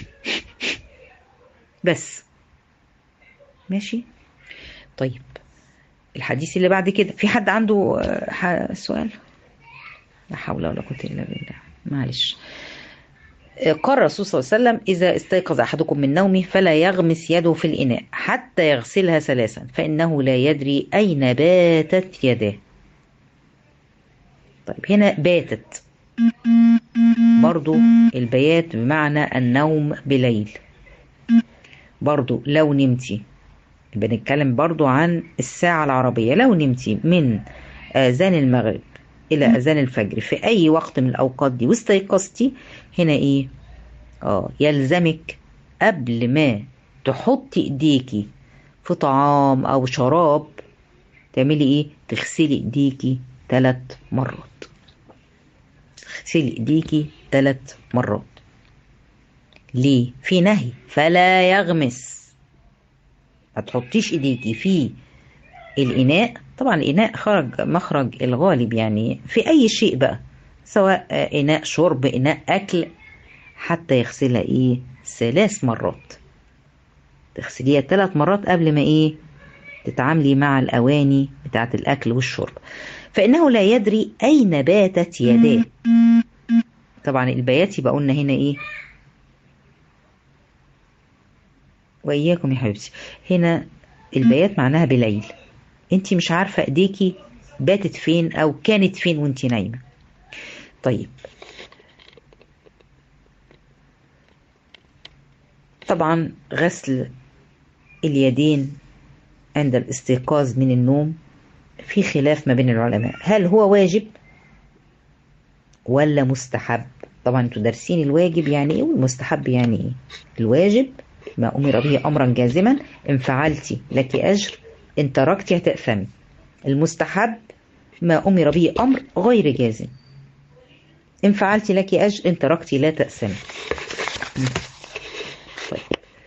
بس ماشي طيب الحديث اللي بعد كده في حد عنده آه، ح- سؤال لا حول ولا قوة إلا بالله معلش قال الرسول صلى الله عليه وسلم إذا استيقظ أحدكم من نومه فلا يغمس يده في الإناء حتى يغسلها ثلاثا فإنه لا يدري أين باتت يداه طيب هنا باتت برضو البيات بمعنى النوم بليل برضو لو نمتي بنتكلم برضو عن الساعة العربية لو نمتي من آذان المغرب إلى أذان الفجر في أي وقت من الأوقات دي واستيقظتي هنا إيه؟ آه يلزمك قبل ما تحطي إيديكي في طعام أو شراب تعملي إيه؟ تغسلي إيديكي ثلاث مرات تغسلي إيديكي ثلاث مرات ليه؟ في نهي فلا يغمس ما تحطيش إيديكي في الإناء طبعا الإناء خرج مخرج الغالب يعني في أي شيء بقى سواء آه، إناء شرب إناء أكل حتى يغسلها إيه ثلاث مرات تغسليها ثلاث مرات قبل ما إيه تتعاملي مع الأواني بتاعة الأكل والشرب فإنه لا يدري أين باتت يداه طبعا البيات يبقى قلنا هنا إيه وإياكم يا حبيبتي هنا البيات معناها بليل انت مش عارفة ايديكي باتت فين او كانت فين وانت نايمة طيب طبعا غسل اليدين عند الاستيقاظ من النوم في خلاف ما بين العلماء هل هو واجب ولا مستحب طبعا انتوا دارسين الواجب يعني ايه والمستحب يعني ايه الواجب ما امر به امرا جازما ان فعلتي لك اجر ان تركتي هتأثمي المستحب ما امر به امر غير جازم ان فعلتي لك اجر ان تركتي لا تأثمي طيب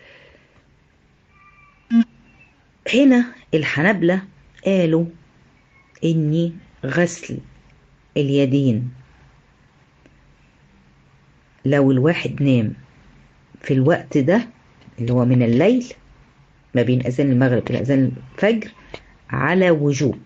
هنا الحنبلة قالوا اني غسل اليدين لو الواحد نام في الوقت ده اللي هو من الليل ما بين أذان المغرب إلى أذان الفجر على وجوب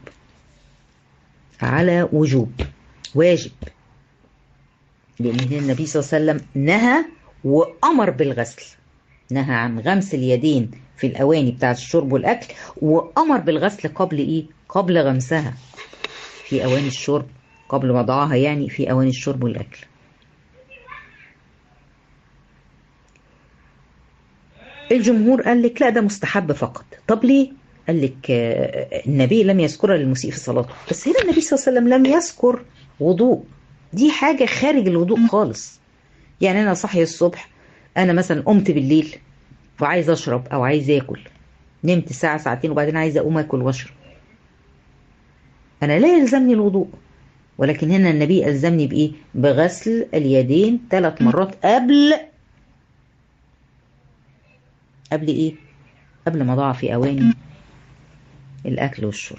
على وجوب واجب لأن هنا النبي صلى الله عليه وسلم نهى وأمر بالغسل نهى عن غمس اليدين في الأواني بتاعة الشرب والأكل وأمر بالغسل قبل إيه؟ قبل غمسها في أواني الشرب قبل وضعها يعني في أواني الشرب والأكل الجمهور قال لك لا ده مستحب فقط طب ليه قال لك آه، النبي لم يذكرها للمسيء في صلاته بس هنا النبي صلى الله عليه وسلم لم يذكر وضوء دي حاجة خارج الوضوء خالص يعني أنا صحي الصبح أنا مثلا قمت بالليل وعايز أشرب أو عايز آكل نمت ساعة ساعتين وبعدين عايز أقوم آكل وأشرب أنا لا يلزمني الوضوء ولكن هنا النبي ألزمني بإيه؟ بغسل اليدين ثلاث مرات قبل قبل إيه؟ قبل ما أضع في أواني الأكل والشرب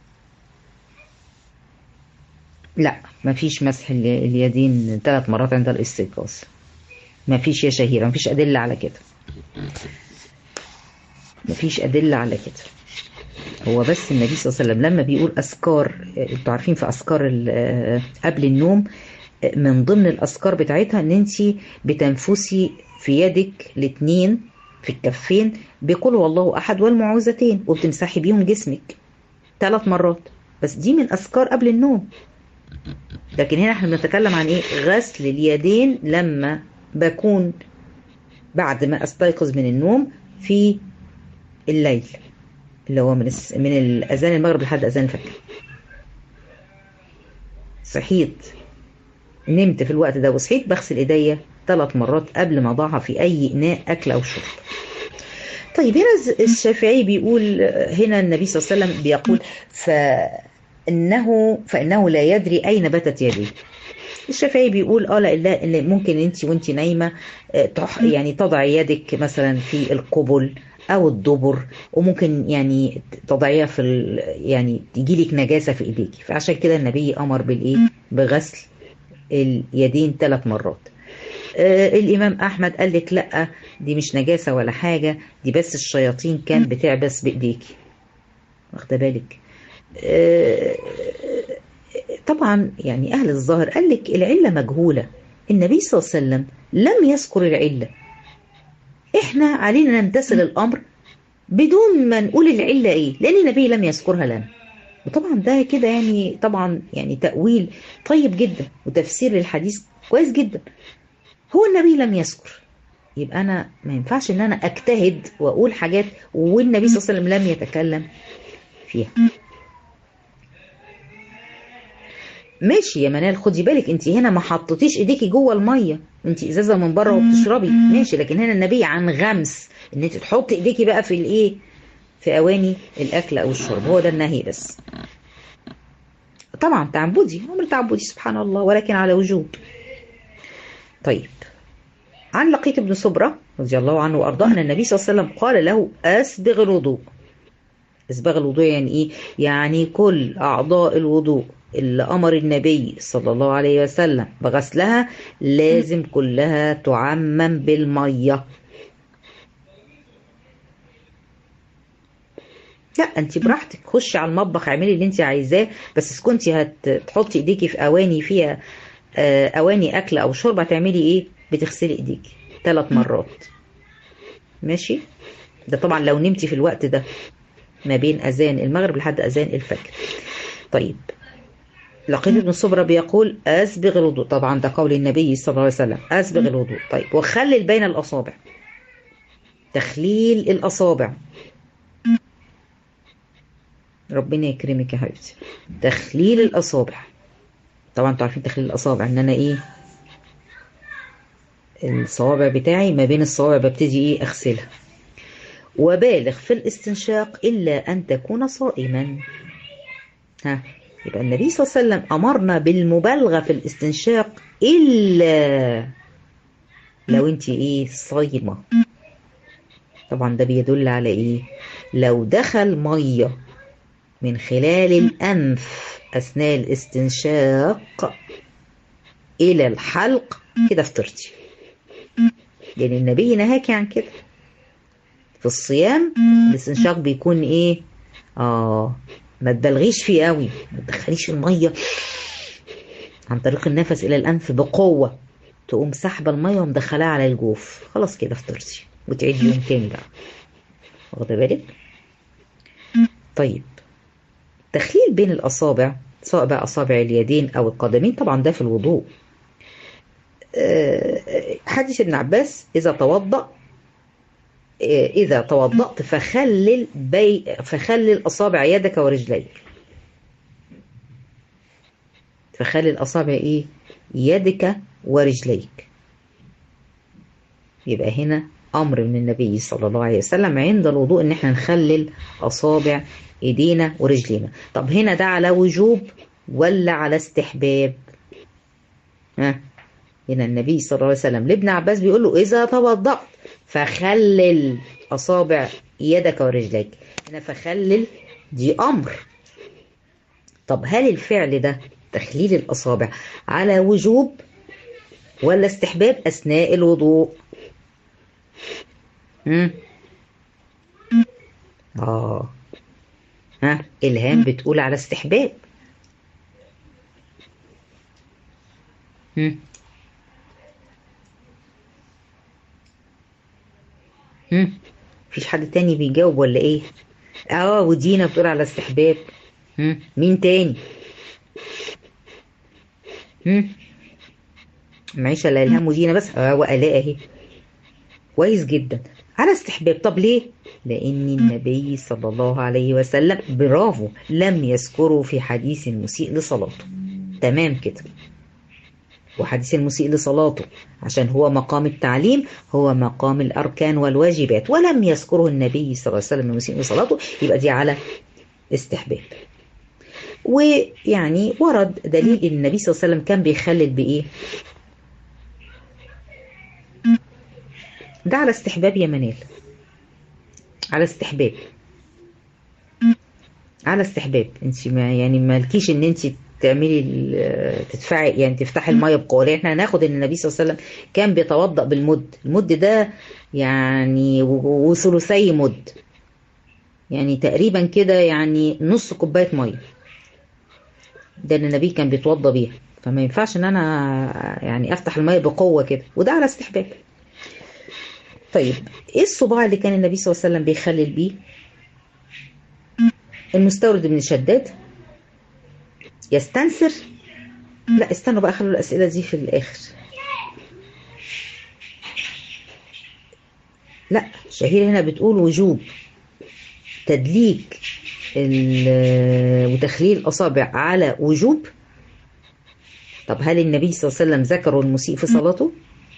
لا مفيش مسح ال- اليدين ثلاث مرات عند الاستيقاظ مفيش يا شهيرة مفيش أدلة على كده مفيش أدلة على كده هو بس النبي صلى الله عليه وسلم لما بيقول أذكار آه، انتوا عارفين في أذكار ال- آه، قبل النوم آه، من ضمن الأذكار بتاعتها إن أنت بتنفسي في يدك الاتنين في الكفين بقول هو الله أحد والمعوذتين وبتمسحي بيهم جسمك ثلاث مرات بس دي من أذكار قبل النوم لكن هنا احنا بنتكلم عن ايه غسل اليدين لما بكون بعد ما استيقظ من النوم في الليل اللي هو من الس... من الاذان المغرب لحد اذان الفجر صحيت نمت في الوقت ده وصحيت بغسل ايديا ثلاث مرات قبل ما اضعها في اي اناء اكل او شرب طيب هنا الز- الشافعي بيقول هنا النبي صلى الله عليه وسلم بيقول فانه فانه لا يدري اين باتت يديه الشافعي بيقول اه لا لا إن ممكن انت وانت نايمه آه، تح يعني تضعي يدك مثلا في القبل او الدبر وممكن يعني تضعيها في ال يعني تجي لك نجاسه في ايديك فعشان كده النبي امر بالايه بغسل اليدين ثلاث مرات آه الامام احمد قال لك لا دي مش نجاسه ولا حاجه دي بس الشياطين كان بتعبس بايديكي واخده بالك آه طبعا يعني اهل الظاهر قال لك العله مجهوله النبي صلى الله عليه وسلم لم يذكر العله احنا علينا نمتثل الامر بدون ما نقول العله ايه لان النبي لم يذكرها لنا وطبعا ده كده يعني طبعا يعني تاويل طيب جدا وتفسير للحديث كويس جدا هو النبي لم يذكر يبقى انا ما ينفعش ان انا اجتهد واقول حاجات والنبي صلى الله عليه وسلم لم يتكلم فيها ماشي يا منال خدي بالك انت هنا ما حطيتيش ايديكي جوه الميه انت ازازه من بره وبتشربي ماشي لكن هنا النبي عن غمس ان انت تحطي ايديكي بقى في الايه في اواني الاكل او الشرب هو ده النهي بس طبعا تعبدي امر تعبدي سبحان الله ولكن على وجوب طيب عن لقيط بن صبرة رضي الله عنه وأرضاه أن النبي صلى الله عليه وسلم قال له أسبغ الوضوء إسباغ الوضوء يعني إيه؟ يعني كل أعضاء الوضوء اللي أمر النبي صلى الله عليه وسلم بغسلها لازم كلها تعمم بالمية لا انت براحتك خشي على المطبخ اعملي اللي انت عايزاه بس كنتي هتحطي ايديكي في اواني فيها آه، اواني اكل او شرب هتعملي ايه بتغسلي ايديكي ثلاث مرات ماشي ده طبعا لو نمتي في الوقت ده ما بين اذان المغرب لحد اذان الفجر طيب لقيت ابن صبرة بيقول أسبغ الوضوء طبعا ده قول النبي صلى الله عليه وسلم أسبغ الوضوء طيب وخلل بين الأصابع تخليل الأصابع ربنا يكرمك يا حبيبتي تخليل الأصابع طبعا انتوا عارفين تخليل الأصابع إن أنا إيه الصوابع بتاعي ما بين الصوابع ببتدي إيه أغسلها وبالغ في الاستنشاق إلا أن تكون صائما ها يبقى النبي صلى الله عليه وسلم أمرنا بالمبالغة في الاستنشاق إلا لو أنت إيه صايمة طبعا ده بيدل على إيه لو دخل مية من خلال الأنف أثناء الاستنشاق إلى الحلق كده فطرتي يعني النبي نهاكي عن كده في الصيام الاستنشاق بيكون إيه آه ما تبالغيش فيه قوي ما تدخليش الميه عن طريق النفس الى الانف بقوه تقوم سحبه الميه ومدخلاها على الجوف خلاص كده فطرتي وتعيدي يوم تاني بقى واخده بالك طيب تخليل بين الاصابع سواء بقى اصابع اليدين او القدمين طبعا ده في الوضوء أه حديث ابن عباس اذا توضأ إذا توضأت فخلل بي فخلل أصابع يدك ورجليك فخلل أصابع إيه؟ يدك ورجليك يبقى هنا أمر من النبي صلى الله عليه وسلم عند الوضوء إن احنا نخلل أصابع إيدينا ورجلينا طب هنا ده على وجوب ولا على استحباب ها هنا النبي صلى الله عليه وسلم لابن عباس بيقول له إذا توضأت فخلل أصابع يدك ورجليك هنا فخلل دي أمر طب هل الفعل ده تخليل الأصابع على وجوب ولا استحباب أثناء الوضوء مم. آه ها إلهام بتقول على استحباب مم. مم. مفيش حد تاني بيجاوب ولا ايه اه ودينا بتقول على استحباب مم. مين تاني مم. معيش الا الهام ودينا بس اه وآلاء اهي كويس جدا على استحباب طب ليه لان النبي صلى الله عليه وسلم برافو لم يذكره في حديث المسيء لصلاته تمام كده وحديث المسيء لصلاته عشان هو مقام التعليم هو مقام الأركان والواجبات ولم يذكره النبي صلى الله عليه وسلم المسيء لصلاته يبقى دي على استحباب ويعني ورد دليل ان النبي صلى الله عليه وسلم كان بيخلل بايه ده على استحباب يا منال على استحباب على استحباب انت ما يعني مالكيش ان انت تعملي تدفعي يعني تفتحي الميه بقوه احنا هناخد ان النبي صلى الله عليه وسلم كان بيتوضا بالمد المد ده يعني وثلثي مد يعني تقريبا كده يعني نص كوبايه ميه ده اللي النبي كان بيتوضا بيها فما ينفعش ان انا يعني افتح الميه بقوه كده وده على استحباب طيب ايه الصباع اللي كان النبي صلى الله عليه وسلم بيخلل بيه المستورد بن شداد يستنسر لا استنوا بقى خلوا الأسئلة دي في الآخر لا شهير هنا بتقول وجوب تدليك وتخليل الأصابع على وجوب طب هل النبي صلى الله عليه وسلم ذكر المسيء في صلاته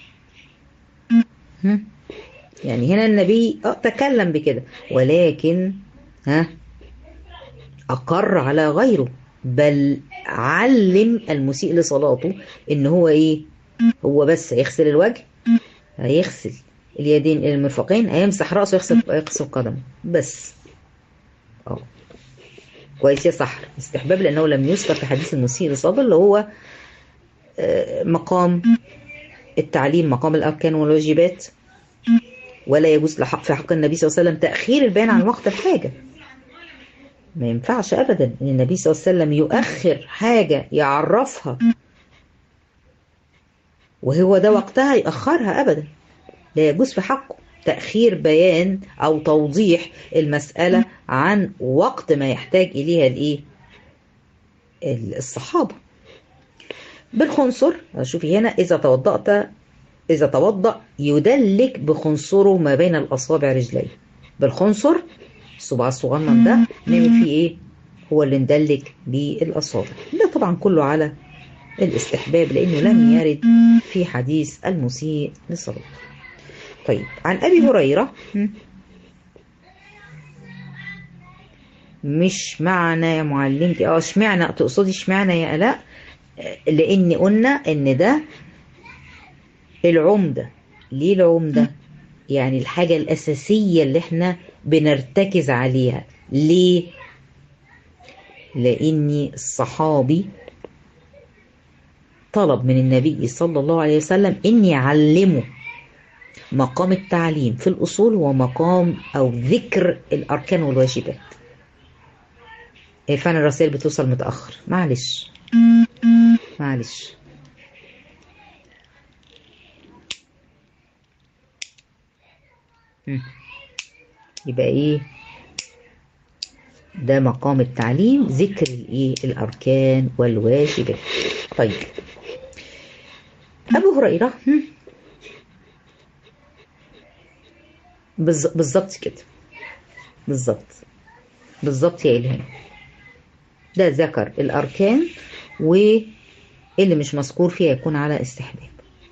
يعني هنا النبي اه تكلم بكده ولكن ها أقر على غيره بل علم المسيء لصلاته ان هو ايه هو بس هيغسل الوجه هيغسل اليدين الى المرفقين هيمسح راسه يغسل يغسل قدمه بس اه كويس يا صح استحباب لانه لم يذكر في حديث المسيء لصلاته اللي هو مقام التعليم مقام الاركان والواجبات ولا يجوز لحق في حق النبي صلى الله عليه وسلم تاخير البيان عن وقت الحاجه ما ينفعش ابدا ان النبي صلى الله عليه وسلم يؤخر حاجه يعرفها وهو ده وقتها يأخرها ابدا لا يجوز في حقه تأخير بيان او توضيح المسألة عن وقت ما يحتاج اليها الايه الصحابة بالخنصر شوفي هنا اذا توضأت اذا توضأ يدلك بخنصره ما بين الاصابع رجليه بالخنصر الصباع الصغنن ده نعمل فيه ايه هو اللي ندلك بالاصابع ده طبعا كله على الاستحباب لانه لم يرد في حديث المسيء للصلاه طيب عن ابي هريره مش معنى يا معلمتي اه اشمعنى تقصدي اشمعنى يا الاء لان قلنا ان ده العمده ليه العمده يعني الحاجه الاساسيه اللي احنا بنرتكز عليها ليه لاني الصحابي طلب من النبي صلى الله عليه وسلم ان يعلمه مقام التعليم في الاصول ومقام او ذكر الاركان والواجبات فعلا الرسائل بتوصل متاخر معلش معلش يبقى ايه ده مقام التعليم ذكر الايه الاركان والواجبات طيب ابو هريره بالز- بالظبط كده بالظبط بالظبط يا إلهام ده ذكر الأركان واللي مش مذكور فيها يكون على استحباب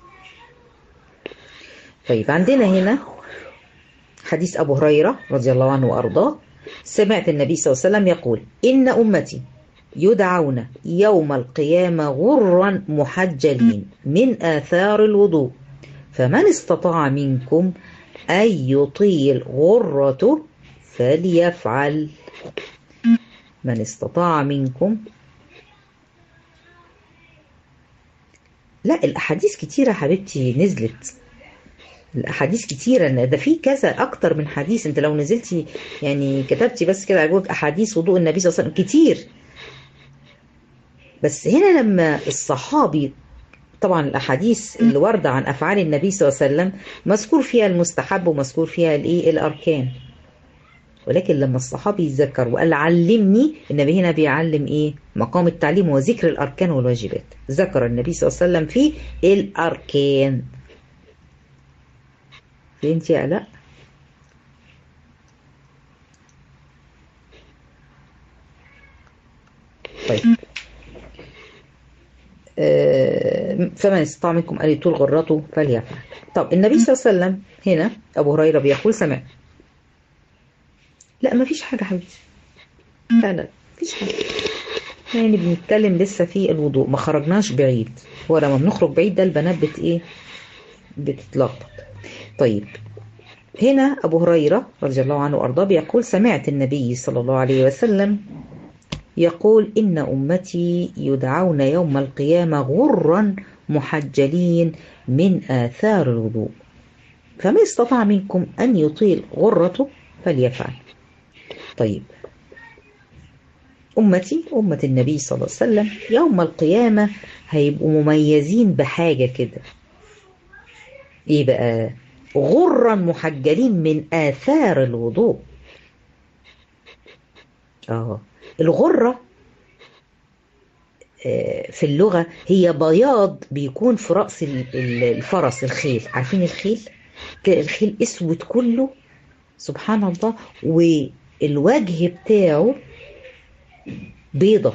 طيب عندنا هنا حديث أبو هريرة رضي الله عنه وأرضاه سمعت النبي صلى الله عليه وسلم يقول إن أمتي يدعون يوم القيامة غرا محجلين من آثار الوضوء فمن استطاع منكم أن يطيل غرته فليفعل من استطاع منكم لا الأحاديث كتيرة حبيبتي نزلت الأحاديث كتيرة إن ده في كذا أكتر من حديث أنت لو نزلتي يعني كتبتي بس كده على جوجل أحاديث وضوء النبي صلى الله عليه وسلم كتير بس هنا لما الصحابي طبعا الأحاديث اللي واردة عن أفعال النبي صلى الله عليه وسلم مذكور فيها المستحب ومذكور فيها الإيه الأركان ولكن لما الصحابي يتذكر وقال علمني النبي هنا بيعلم ايه مقام التعليم وذكر الاركان والواجبات ذكر النبي صلى الله عليه وسلم فيه الاركان فهمتي يا لا طيب آه، فمن استطاع منكم ان يطول غرته فليفعل طب النبي صلى الله عليه وسلم هنا ابو هريره بيقول سمع لا ما فيش حاجة حبيبتي لا لا مفيش حاجة يعني بنتكلم لسه في الوضوء ما خرجناش بعيد هو لما بنخرج بعيد ده البنات بت ايه بتتلخبط طيب هنا أبو هريرة رضي الله عنه وأرضاه بيقول سمعت النبي صلى الله عليه وسلم يقول إن أمتي يدعون يوم القيامة غرا محجلين من آثار الوضوء فمن استطاع منكم أن يطيل غرته فليفعل طيب أمتي أمة النبي صلى الله عليه وسلم يوم القيامة هيبقوا مميزين بحاجة كده إيه بقى غرا محجلين من آثار الوضوء آه الغرة آه، في اللغة هي بياض بيكون في رأس ال- ال- الفرس الخيل عارفين الخيل تلاقي الخيل اسود كله سبحان الله والوجه بتاعه بيضة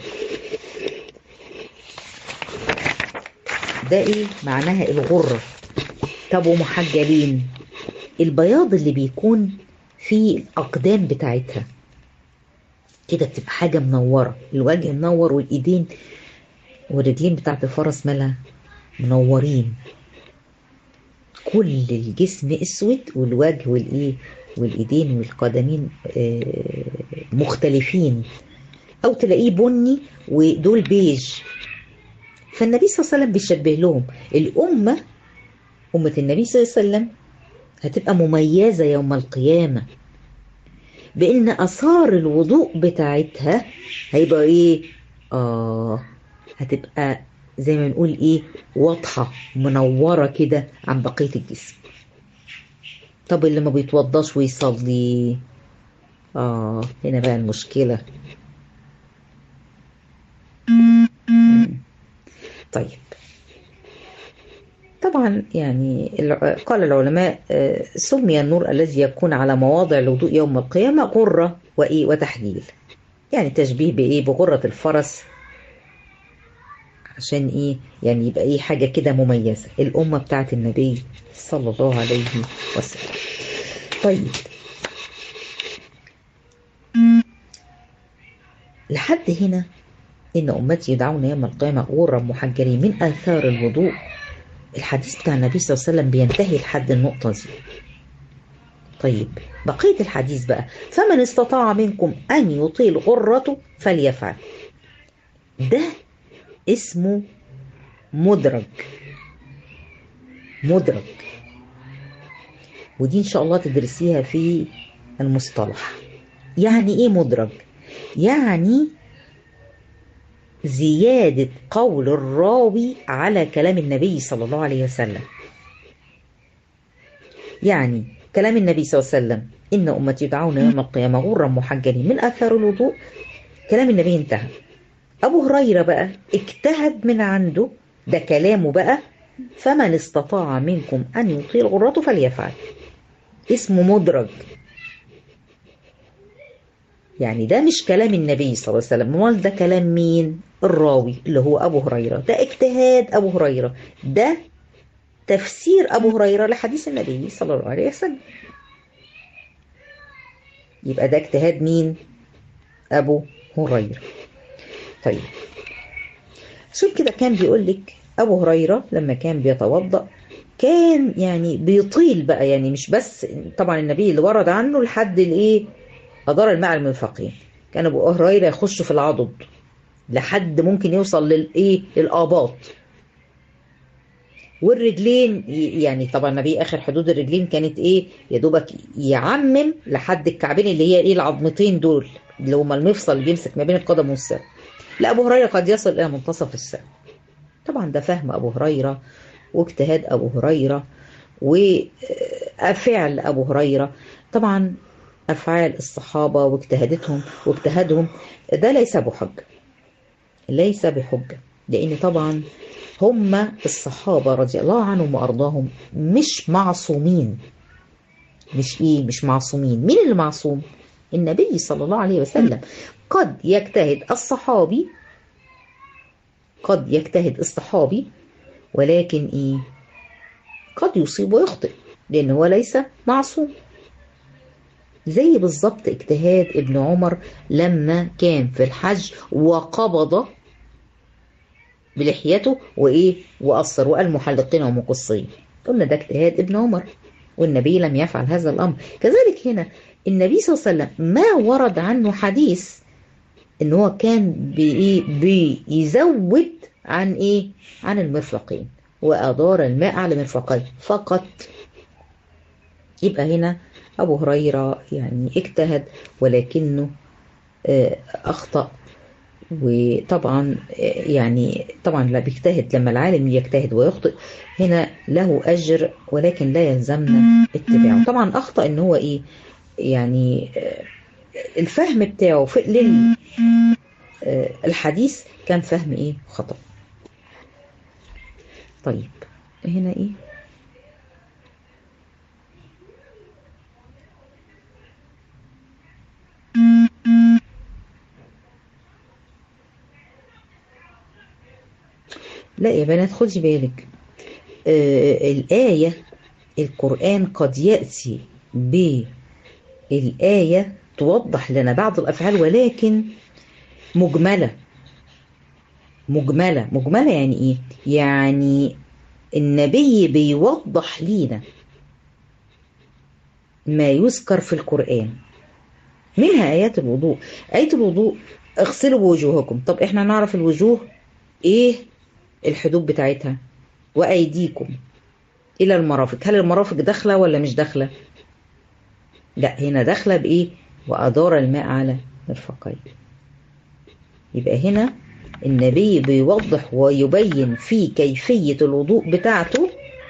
ده ايه معناها الغرة طب ومحجلين البياض اللي بيكون في الأقدام بتاعتها كده بتبقى حاجة منورة الوجه منور والإيدين والرجلين بتاعت الفرس مالها منورين كل الجسم اسود والوجه والايه والايدين والقدمين آه، مختلفين او تلاقيه بني ودول بيج فالنبي صلى الله عليه وسلم بيشبه لهم الامه امه النبي صلى الله عليه وسلم هتبقى مميزه يوم القيامه بان اثار الوضوء بتاعتها هيبقى ايه اه هتبقى زي ما نقول ايه واضحه منوره كده عن بقيه الجسم طب اللي ما بيتوضاش ويصلي اه هنا بقى المشكله مم. طيب طبعا يعني الع- قال العلماء آه، سمي النور الذي يكون على مواضع الوضوء يوم القيامة غرة وإيه وتحجيل يعني تشبيه بإيه بغرة الفرس عشان إيه يعني يبقى إيه حاجة كده مميزة الأمة بتاعت النبي صلى الله عليه وسلم طيب لحد هنا إن أمتي يدعون يوم القيامة غرا محجلين من آثار الوضوء الحديث بتاع النبي صلى الله عليه وسلم بينتهي لحد النقطة دي طيب بقية الحديث بقى فمن استطاع منكم أن يطيل غرته فليفعل ده اسمه مدرج مدرج ودي إن شاء الله تدرسيها في المصطلح يعني إيه مدرج؟ يعني زيادة قول الراوي على كلام النبي صلى الله عليه وسلم يعني كلام النبي صلى الله عليه وسلم إن أمتي يدعون يوم القيامة غرا محجلين من آثار الوضوء كلام النبي انتهى أبو هريرة بقى اجتهد من عنده ده كلامه بقى فمن استطاع منكم أن يطيل غرته فليفعل اسمه مدرج يعني ده مش كلام النبي صلى الله عليه وسلم امال ده كلام مين الراوي اللي هو ابو هريره ده اجتهاد ابو هريره ده تفسير ابو هريره لحديث النبي صلى الله عليه وسلم يبقى ده اجتهاد مين ابو هريره طيب عشان كده كان بيقول لك ابو هريره لما كان بيتوضا كان يعني بيطيل بقى يعني مش بس طبعا النبي اللي ورد عنه لحد الايه ادار الماء المرفقين كان ابو هريره يخش في العضد لحد ممكن يوصل للايه للاباط والرجلين يعني طبعا النبي اخر حدود الرجلين كانت ايه يا دوبك يعمم لحد الكعبين اللي هي ايه العظمتين دول اللي هما المفصل اللي بيمسك ما بين القدم والساق لا ابو هريره قد يصل الى منتصف الساق طبعا ده فهم ابو هريره واجتهاد ابو هريره وفعل ابو هريره طبعا افعال الصحابه واجتهاداتهم واجتهادهم ده ليس بحجه ليس بحجه لان طبعا هم الصحابه رضي الله عنهم وارضاهم مش معصومين مش ايه مش معصومين مين اللي معصوم النبي صلى الله عليه وسلم قد يجتهد الصحابي قد يجتهد الصحابي ولكن ايه قد يصيب ويخطئ لان هو ليس معصوم زي بالظبط اجتهاد ابن عمر لما كان في الحج وقبض بلحيته وايه وقصر وقال محلقين ومقصرين قلنا ده اجتهاد ابن عمر والنبي لم يفعل هذا الامر كذلك هنا النبي صلى الله عليه وسلم ما ورد عنه حديث ان هو كان بايه بيزود عن ايه عن المرفقين وادار الماء على مرفقيه فقط يبقى هنا ابو هريره يعني اجتهد ولكنه اخطا وطبعا يعني طبعا لا بيجتهد لما العالم يجتهد ويخطئ هنا له اجر ولكن لا يلزمنا اتباعه طبعا اخطا ان هو ايه يعني الفهم بتاعه في للحديث كان فهم ايه خطأ طيب هنا ايه لا يا بنات خدي بالك آه الآية القرآن قد يأتي بالآية توضح لنا بعض الأفعال ولكن مجملة مجملة مجملة يعني إيه؟ يعني النبي بيوضح لينا ما يذكر في القرآن منها آيات الوضوء آية الوضوء اغسلوا بوجوهكم طب احنا نعرف الوجوه ايه الحدود بتاعتها وأيديكم إلى المرافق هل المرافق داخلة ولا مش داخلة لا هنا داخلة بإيه وأدار الماء على مرفقين يبقى هنا النبي بيوضح ويبين في كيفية الوضوء بتاعته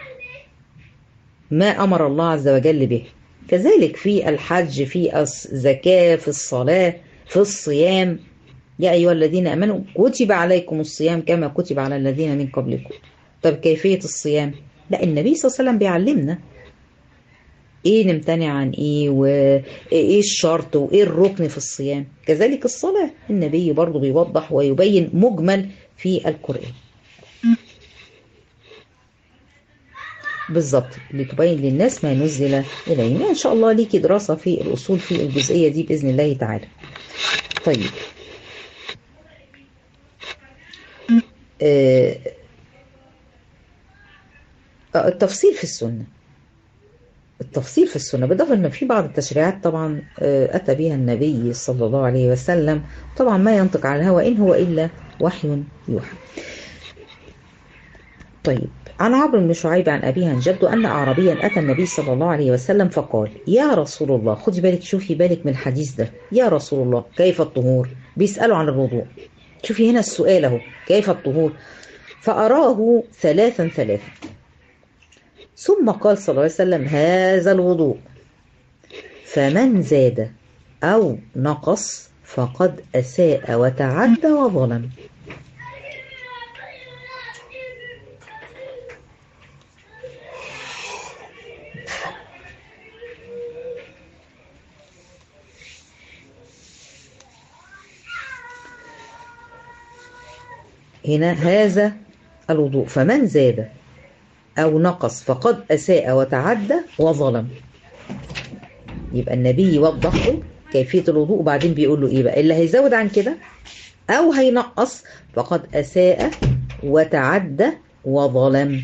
ما أمر الله عز وجل به كذلك في الحج في الزكاة في الصلاة في الصيام يا أيها الذين أمنوا كتب عليكم الصيام كما كتب على الذين من قبلكم طب كيفية الصيام لا النبي صلى الله عليه وسلم بيعلمنا ايه نمتنع عن ايه وايه الشرط وايه الركن في الصيام كذلك الصلاة النبي برضو بيوضح ويبين مجمل في القرآن بالظبط لتبين للناس ما نزل إليهم إن شاء الله ليكي دراسة في الأصول في الجزئية دي بإذن الله تعالى طيب آه التفصيل في السنة التفصيل في السنة بالإضافة أن في بعض التشريعات طبعا أتى بها النبي صلى الله عليه وسلم طبعا ما ينطق عن الهوى إن هو إلا وحي يوحى طيب عن عمرو بن شعيب عن أبيه عن جده أن أعرابيا أتى النبي صلى الله عليه وسلم فقال يا رسول الله خدي بالك شوفي بالك من الحديث ده يا رسول الله كيف الطهور بيسألوا عن الوضوء شوفي هنا السؤال اهو كيف الطهور فأراه ثلاثا ثلاثا ثم قال صلى الله عليه وسلم هذا الوضوء فمن زاد أو نقص فقد أساء وتعدى وظلم هنا هذا الوضوء فمن زاد أو نقص فقد أساء وتعدى وظلم يبقى النبي يوضح له كيفية الوضوء وبعدين بيقول له إيه بقى اللي هيزود عن كده أو هينقص فقد أساء وتعدى وظلم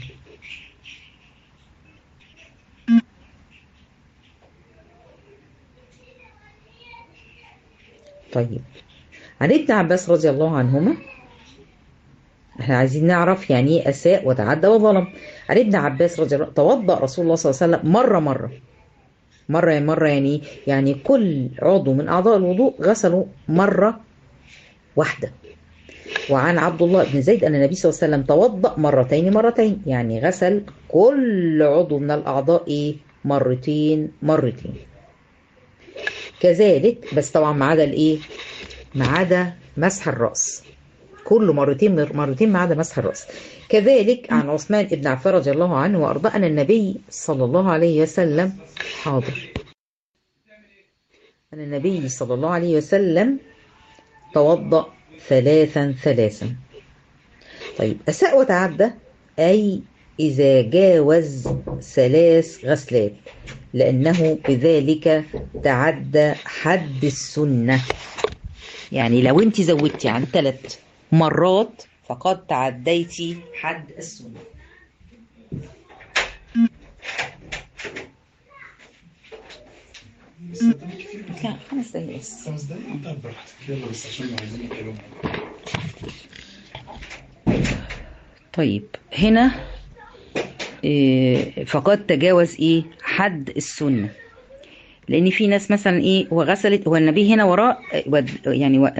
طيب عن ابن عباس رضي الله عنهما احنا عايزين نعرف يعني ايه اساء وتعدى وظلم عن ابن عباس رضي الله توضا رسول الله صلى الله عليه وسلم مره مره مره يعني مره يعني يعني كل عضو من اعضاء الوضوء غسله مره واحده وعن عبد الله بن زيد ان النبي صلى الله عليه وسلم توضا مرتين مرتين يعني غسل كل عضو من الاعضاء ايه مرتين مرتين كذلك بس طبعا ما عدا الايه ما عدا مسح الراس كله مرتين مرتين ما عدا مسح الراس كذلك عن عثمان بن عفان رضي الله عنه وارضاه ان النبي صلى الله عليه وسلم حاضر ان النبي صلى الله عليه وسلم توضا ثلاثا ثلاثا طيب اساء وتعدى اي اذا جاوز ثلاث غسلات لانه بذلك تعدى حد السنه يعني لو انت زودتي عن ثلاث مرات فقد تعديتي حد السنة لا خمس دقايق بس خمس دقايق طيب براحتك يلا بس عشان عايزين نتكلم طيب هنا إيه فقد تجاوز ايه حد السنه لان في ناس مثلا ايه هو غسلت هو النبي هنا وراه يعني و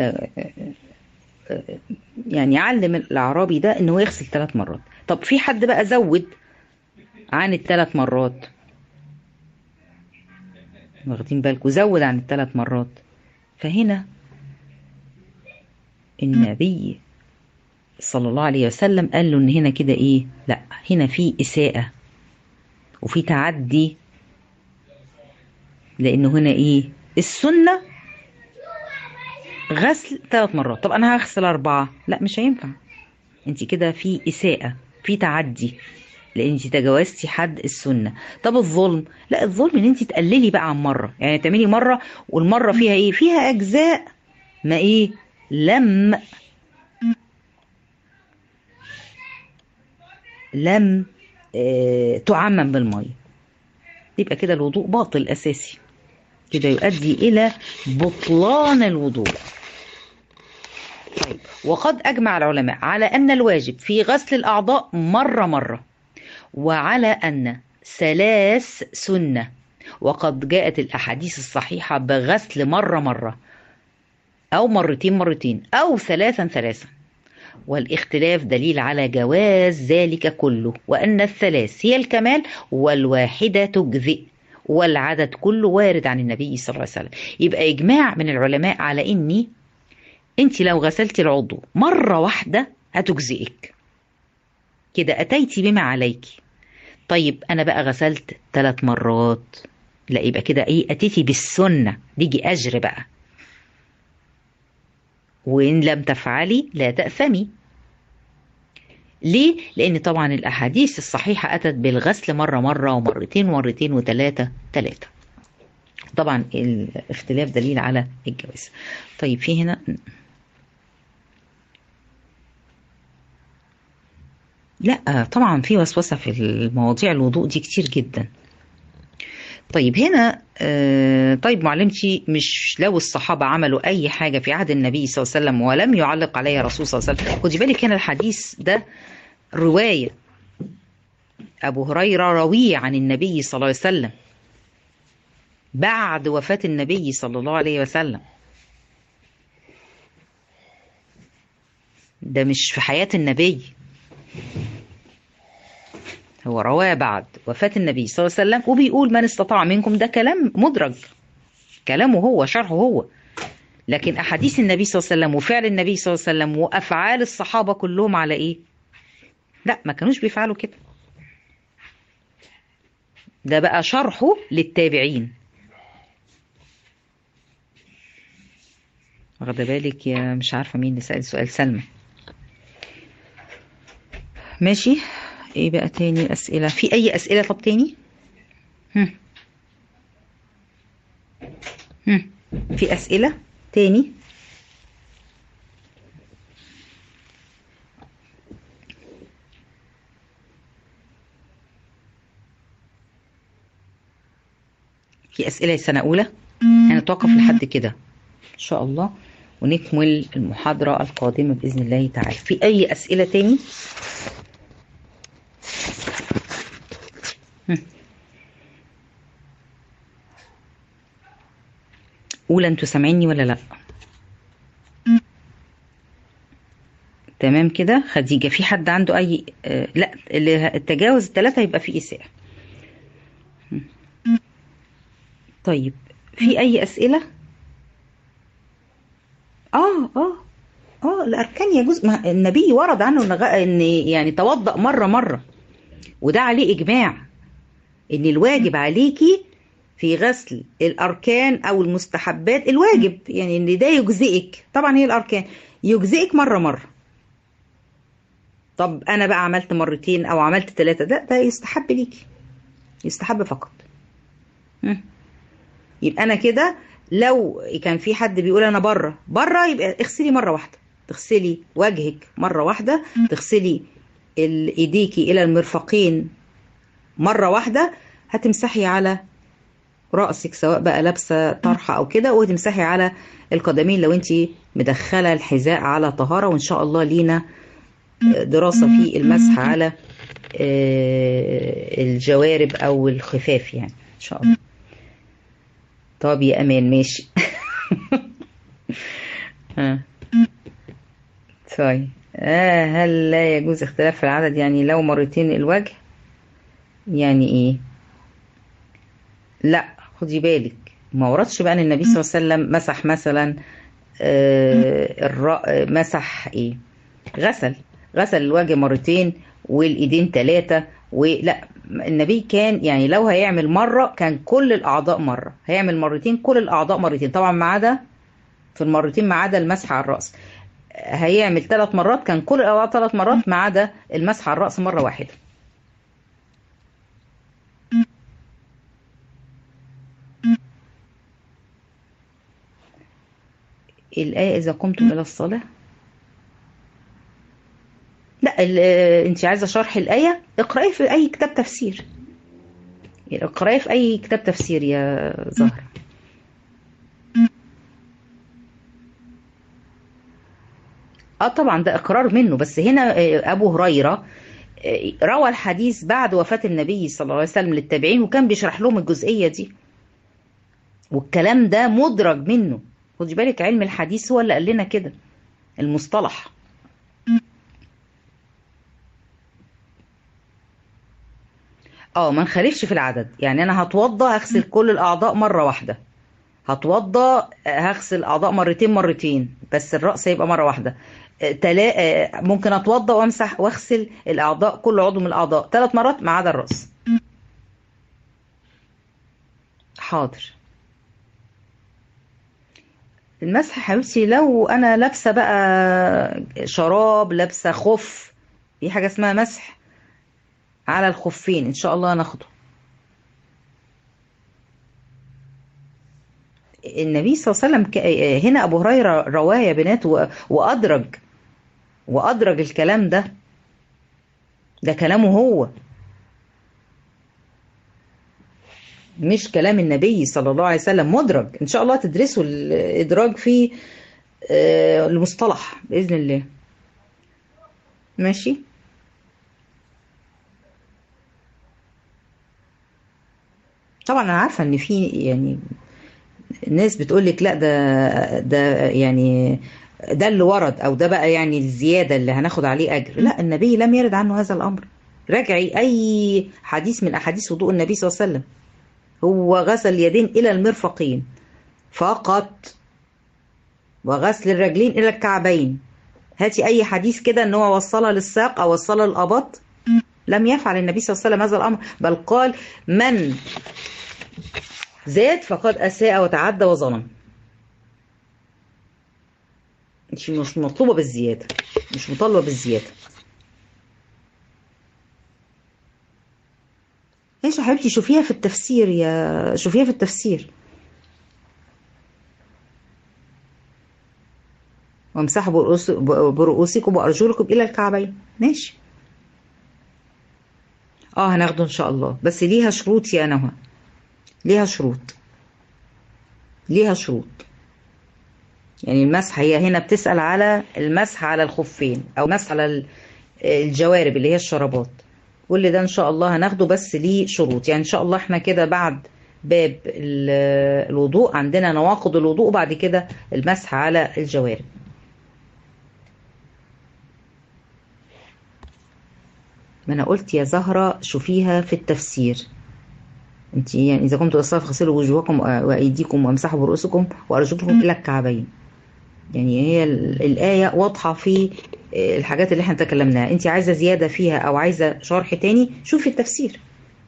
يعني علم الاعرابي ده ان هو يغسل ثلاث مرات طب في حد بقى زود عن الثلاث مرات واخدين بالكم زود عن الثلاث مرات فهنا النبي صلى الله عليه وسلم قال له ان هنا كده ايه لا هنا في اساءة وفي تعدي لانه هنا ايه السنة غسل ثلاث مرات طب انا هغسل اربعة لا مش هينفع انت كده في اساءة في تعدي لان انت تجاوزتي حد السنة طب الظلم لا الظلم ان انت تقللي بقى عن مرة يعني تعملي مرة والمرة فيها ايه فيها اجزاء ما ايه لم لم آه تعمم بالمية يبقى كده الوضوء باطل اساسي كده يؤدي الى بطلان الوضوء طيب وقد اجمع العلماء على ان الواجب في غسل الاعضاء مره مره وعلى ان ثلاث سنه وقد جاءت الاحاديث الصحيحه بغسل مره مره او مرتين مرتين او ثلاثا ثلاثا والاختلاف دليل على جواز ذلك كله وان الثلاث هي الكمال والواحده تجزئ والعدد كله وارد عن النبي صلى الله عليه وسلم يبقى اجماع من العلماء على اني انت لو غسلتي العضو مره واحده هتجزئك كده اتيتي بما عليك طيب انا بقى غسلت ثلاث مرات لا يبقى كده ايه اتيتي بالسنه بيجي اجر بقى وان لم تفعلي لا تاثمي ليه؟ لأن طبعا الأحاديث الصحيحة أتت بالغسل مرة مرة ومرتين مرتين وثلاثة ثلاثة. طبعا الاختلاف دليل على الجواز. طيب في هنا لا طبعا في وسوسة في المواضيع الوضوء دي كتير جدا. طيب هنا آه طيب معلمتي مش لو الصحابة عملوا أي حاجة في عهد النبي صلى الله عليه وسلم ولم يعلق عليها الرسول صلى الله عليه وسلم خدي بالك هنا الحديث ده رواية أبو هريرة رويه عن النبي صلى الله عليه وسلم بعد وفاة النبي صلى الله عليه وسلم ده مش في حياة النبي هو رواه بعد وفاة النبي صلى الله عليه وسلم وبيقول من استطاع منكم ده كلام مدرج كلامه هو شرحه هو لكن أحاديث النبي صلى الله عليه وسلم وفعل النبي صلى الله عليه وسلم وأفعال الصحابة كلهم على إيه؟ لا ما كانوش بيفعلوا كده ده بقى شرحه للتابعين واخده بالك يا مش عارفه مين اللي سال سؤال سلمى ماشي ايه بقى تاني الاسئله في اي اسئله طب تاني هم. هم. في اسئله تاني في اسئله سنه اولى هنتوقف لحد كده ان شاء الله ونكمل المحاضره القادمه باذن الله تعالى في اي اسئله تاني هم. أولى أنتوا سامعيني ولا لأ؟ تمام كده خديجة في حد عنده أي آه لا اللي تجاوز الثلاثة يبقى في إساءة هم. طيب في أي أسئلة؟ آه آه آه الأركان يجوز ما النبي ورد عنه إن غ- إن يعني توضأ مرة مرة وده عليه إجماع إن الواجب عليكي في غسل الأركان أو المستحبات الواجب يعني إن ده يجزئك طبعا هي الأركان يجزئك مرة مرة طب أنا بقى عملت مرتين أو عملت ثلاثة ده ده يستحب ليكي يستحب فقط مم. يبقى أنا كده لو كان في حد بيقول أنا بره بره يبقى اغسلي مرة واحدة تغسلي وجهك مرة واحدة تغسلي ال- ايديكي إلى المرفقين مرة واحدة هتمسحي على رأسك سواء بقى لابسة طرحة أو كده وتمسحي على القدمين لو انت مدخلة الحذاء على طهارة وإن شاء الله لينا دراسة في المسح على آه، الجوارب أو الخفاف يعني إن شاء الله طب يا أمان ماشي ها. طيب آه هل لا يجوز اختلاف في العدد يعني لو مرتين الوجه يعني ايه لا خدي بالك ما وردش بقى ان النبي صلى الله عليه وسلم مسح مثلا آه الرأ... مسح ايه غسل غسل الوجه مرتين والايدين ثلاثة ولا النبي كان يعني لو هيعمل مرة كان كل الأعضاء مرة هيعمل مرتين كل الأعضاء مرتين طبعا ما عدا في المرتين ما عدا المسح على الرأس هيعمل ثلاث مرات كان كل الأعضاء ثلاث مرات ما عدا المسح على الرأس مرة واحدة الآية إذا قمتم إلى الصلاة لا ال- آه، انت عايزة شرح الآية اقرأي في أي كتاب تفسير اقرأي في أي كتاب تفسير يا زهرة اه طبعا ده اقرار منه بس هنا آه، ابو هريره آه، روى الحديث بعد وفاه النبي صلى الله عليه وسلم للتابعين وكان بيشرح لهم الجزئيه دي والكلام ده مدرج منه خدي بالك علم الحديث هو اللي قال لنا كده المصطلح اه ما نخالفش في العدد يعني انا هتوضى هغسل كل الاعضاء مره واحده هتوضى هغسل اعضاء مرتين مرتين بس الراس هيبقى مره واحده آه، تلا... آه، ممكن اتوضى وامسح واغسل الاعضاء كل عضو من الاعضاء ثلاث مرات ما عدا الراس حاضر المسح يا حبيبتي لو انا لابسه بقى شراب لابسه خف في حاجه اسمها مسح على الخفين ان شاء الله ناخده النبي صلى الله عليه وسلم ك- هنا ابو هريره رواه يا بنات و- وادرج وادرج الكلام ده ده كلامه هو مش كلام النبي صلى الله عليه وسلم مدرج ان شاء الله تدرسوا الادراج في آه، المصطلح باذن الله ماشي طبعا انا عارفه ان في يعني ناس بتقول لك لا ده ده يعني ده اللي ورد او ده بقى يعني الزياده اللي هناخد عليه اجر لا النبي لم يرد عنه هذا الامر راجعي اي حديث من احاديث وضوء النبي صلى الله عليه وسلم هو غسل اليدين الى المرفقين فقط وغسل الرجلين الى الكعبين هاتي اي حديث كده ان هو وصلها للساق او وصلها للابط لم يفعل النبي صلى الله عليه وسلم هذا الامر بل قال من زاد فقد اساء وتعدى وظلم مش مش مطلوبه بالزياده مش مطالبه بالزياده ماشي يا حبيبتي شوفيها في التفسير يا شوفيها في التفسير وامسحوا برؤوس برؤوسكم وارجلكم الى الكعبين ماشي اه هناخده ان شاء الله بس ليها شروط يا نهى ليها شروط ليها شروط يعني المسح هي هنا بتسأل على المسح على الخفين او مسح على ال- الجوارب اللي هي الشرابات كل ده ان شاء الله هناخده بس ليه شروط يعني ان شاء الله احنا كده بعد باب ال- الوضوء عندنا نواقض الوضوء وبعد كده المسح على الجوارب ما انا قلت يا زهرة شوفيها في التفسير انت يعني اذا كنتم تصلوا فاغسلوا وجوهكم وايديكم وامسحوا برؤوسكم وارجلكم الى الكعبين يعني هي ال- الآية واضحة في الحاجات اللي احنا تكلمناها انت عايزة زيادة فيها او عايزة شرح تاني شوفي التفسير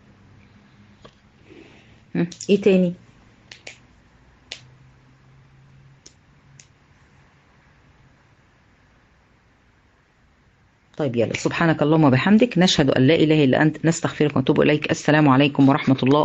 هم، ايه تاني طيب يلا سبحانك اللهم وبحمدك نشهد ان لا اله الا انت نستغفرك ونتوب اليك السلام عليكم ورحمة الله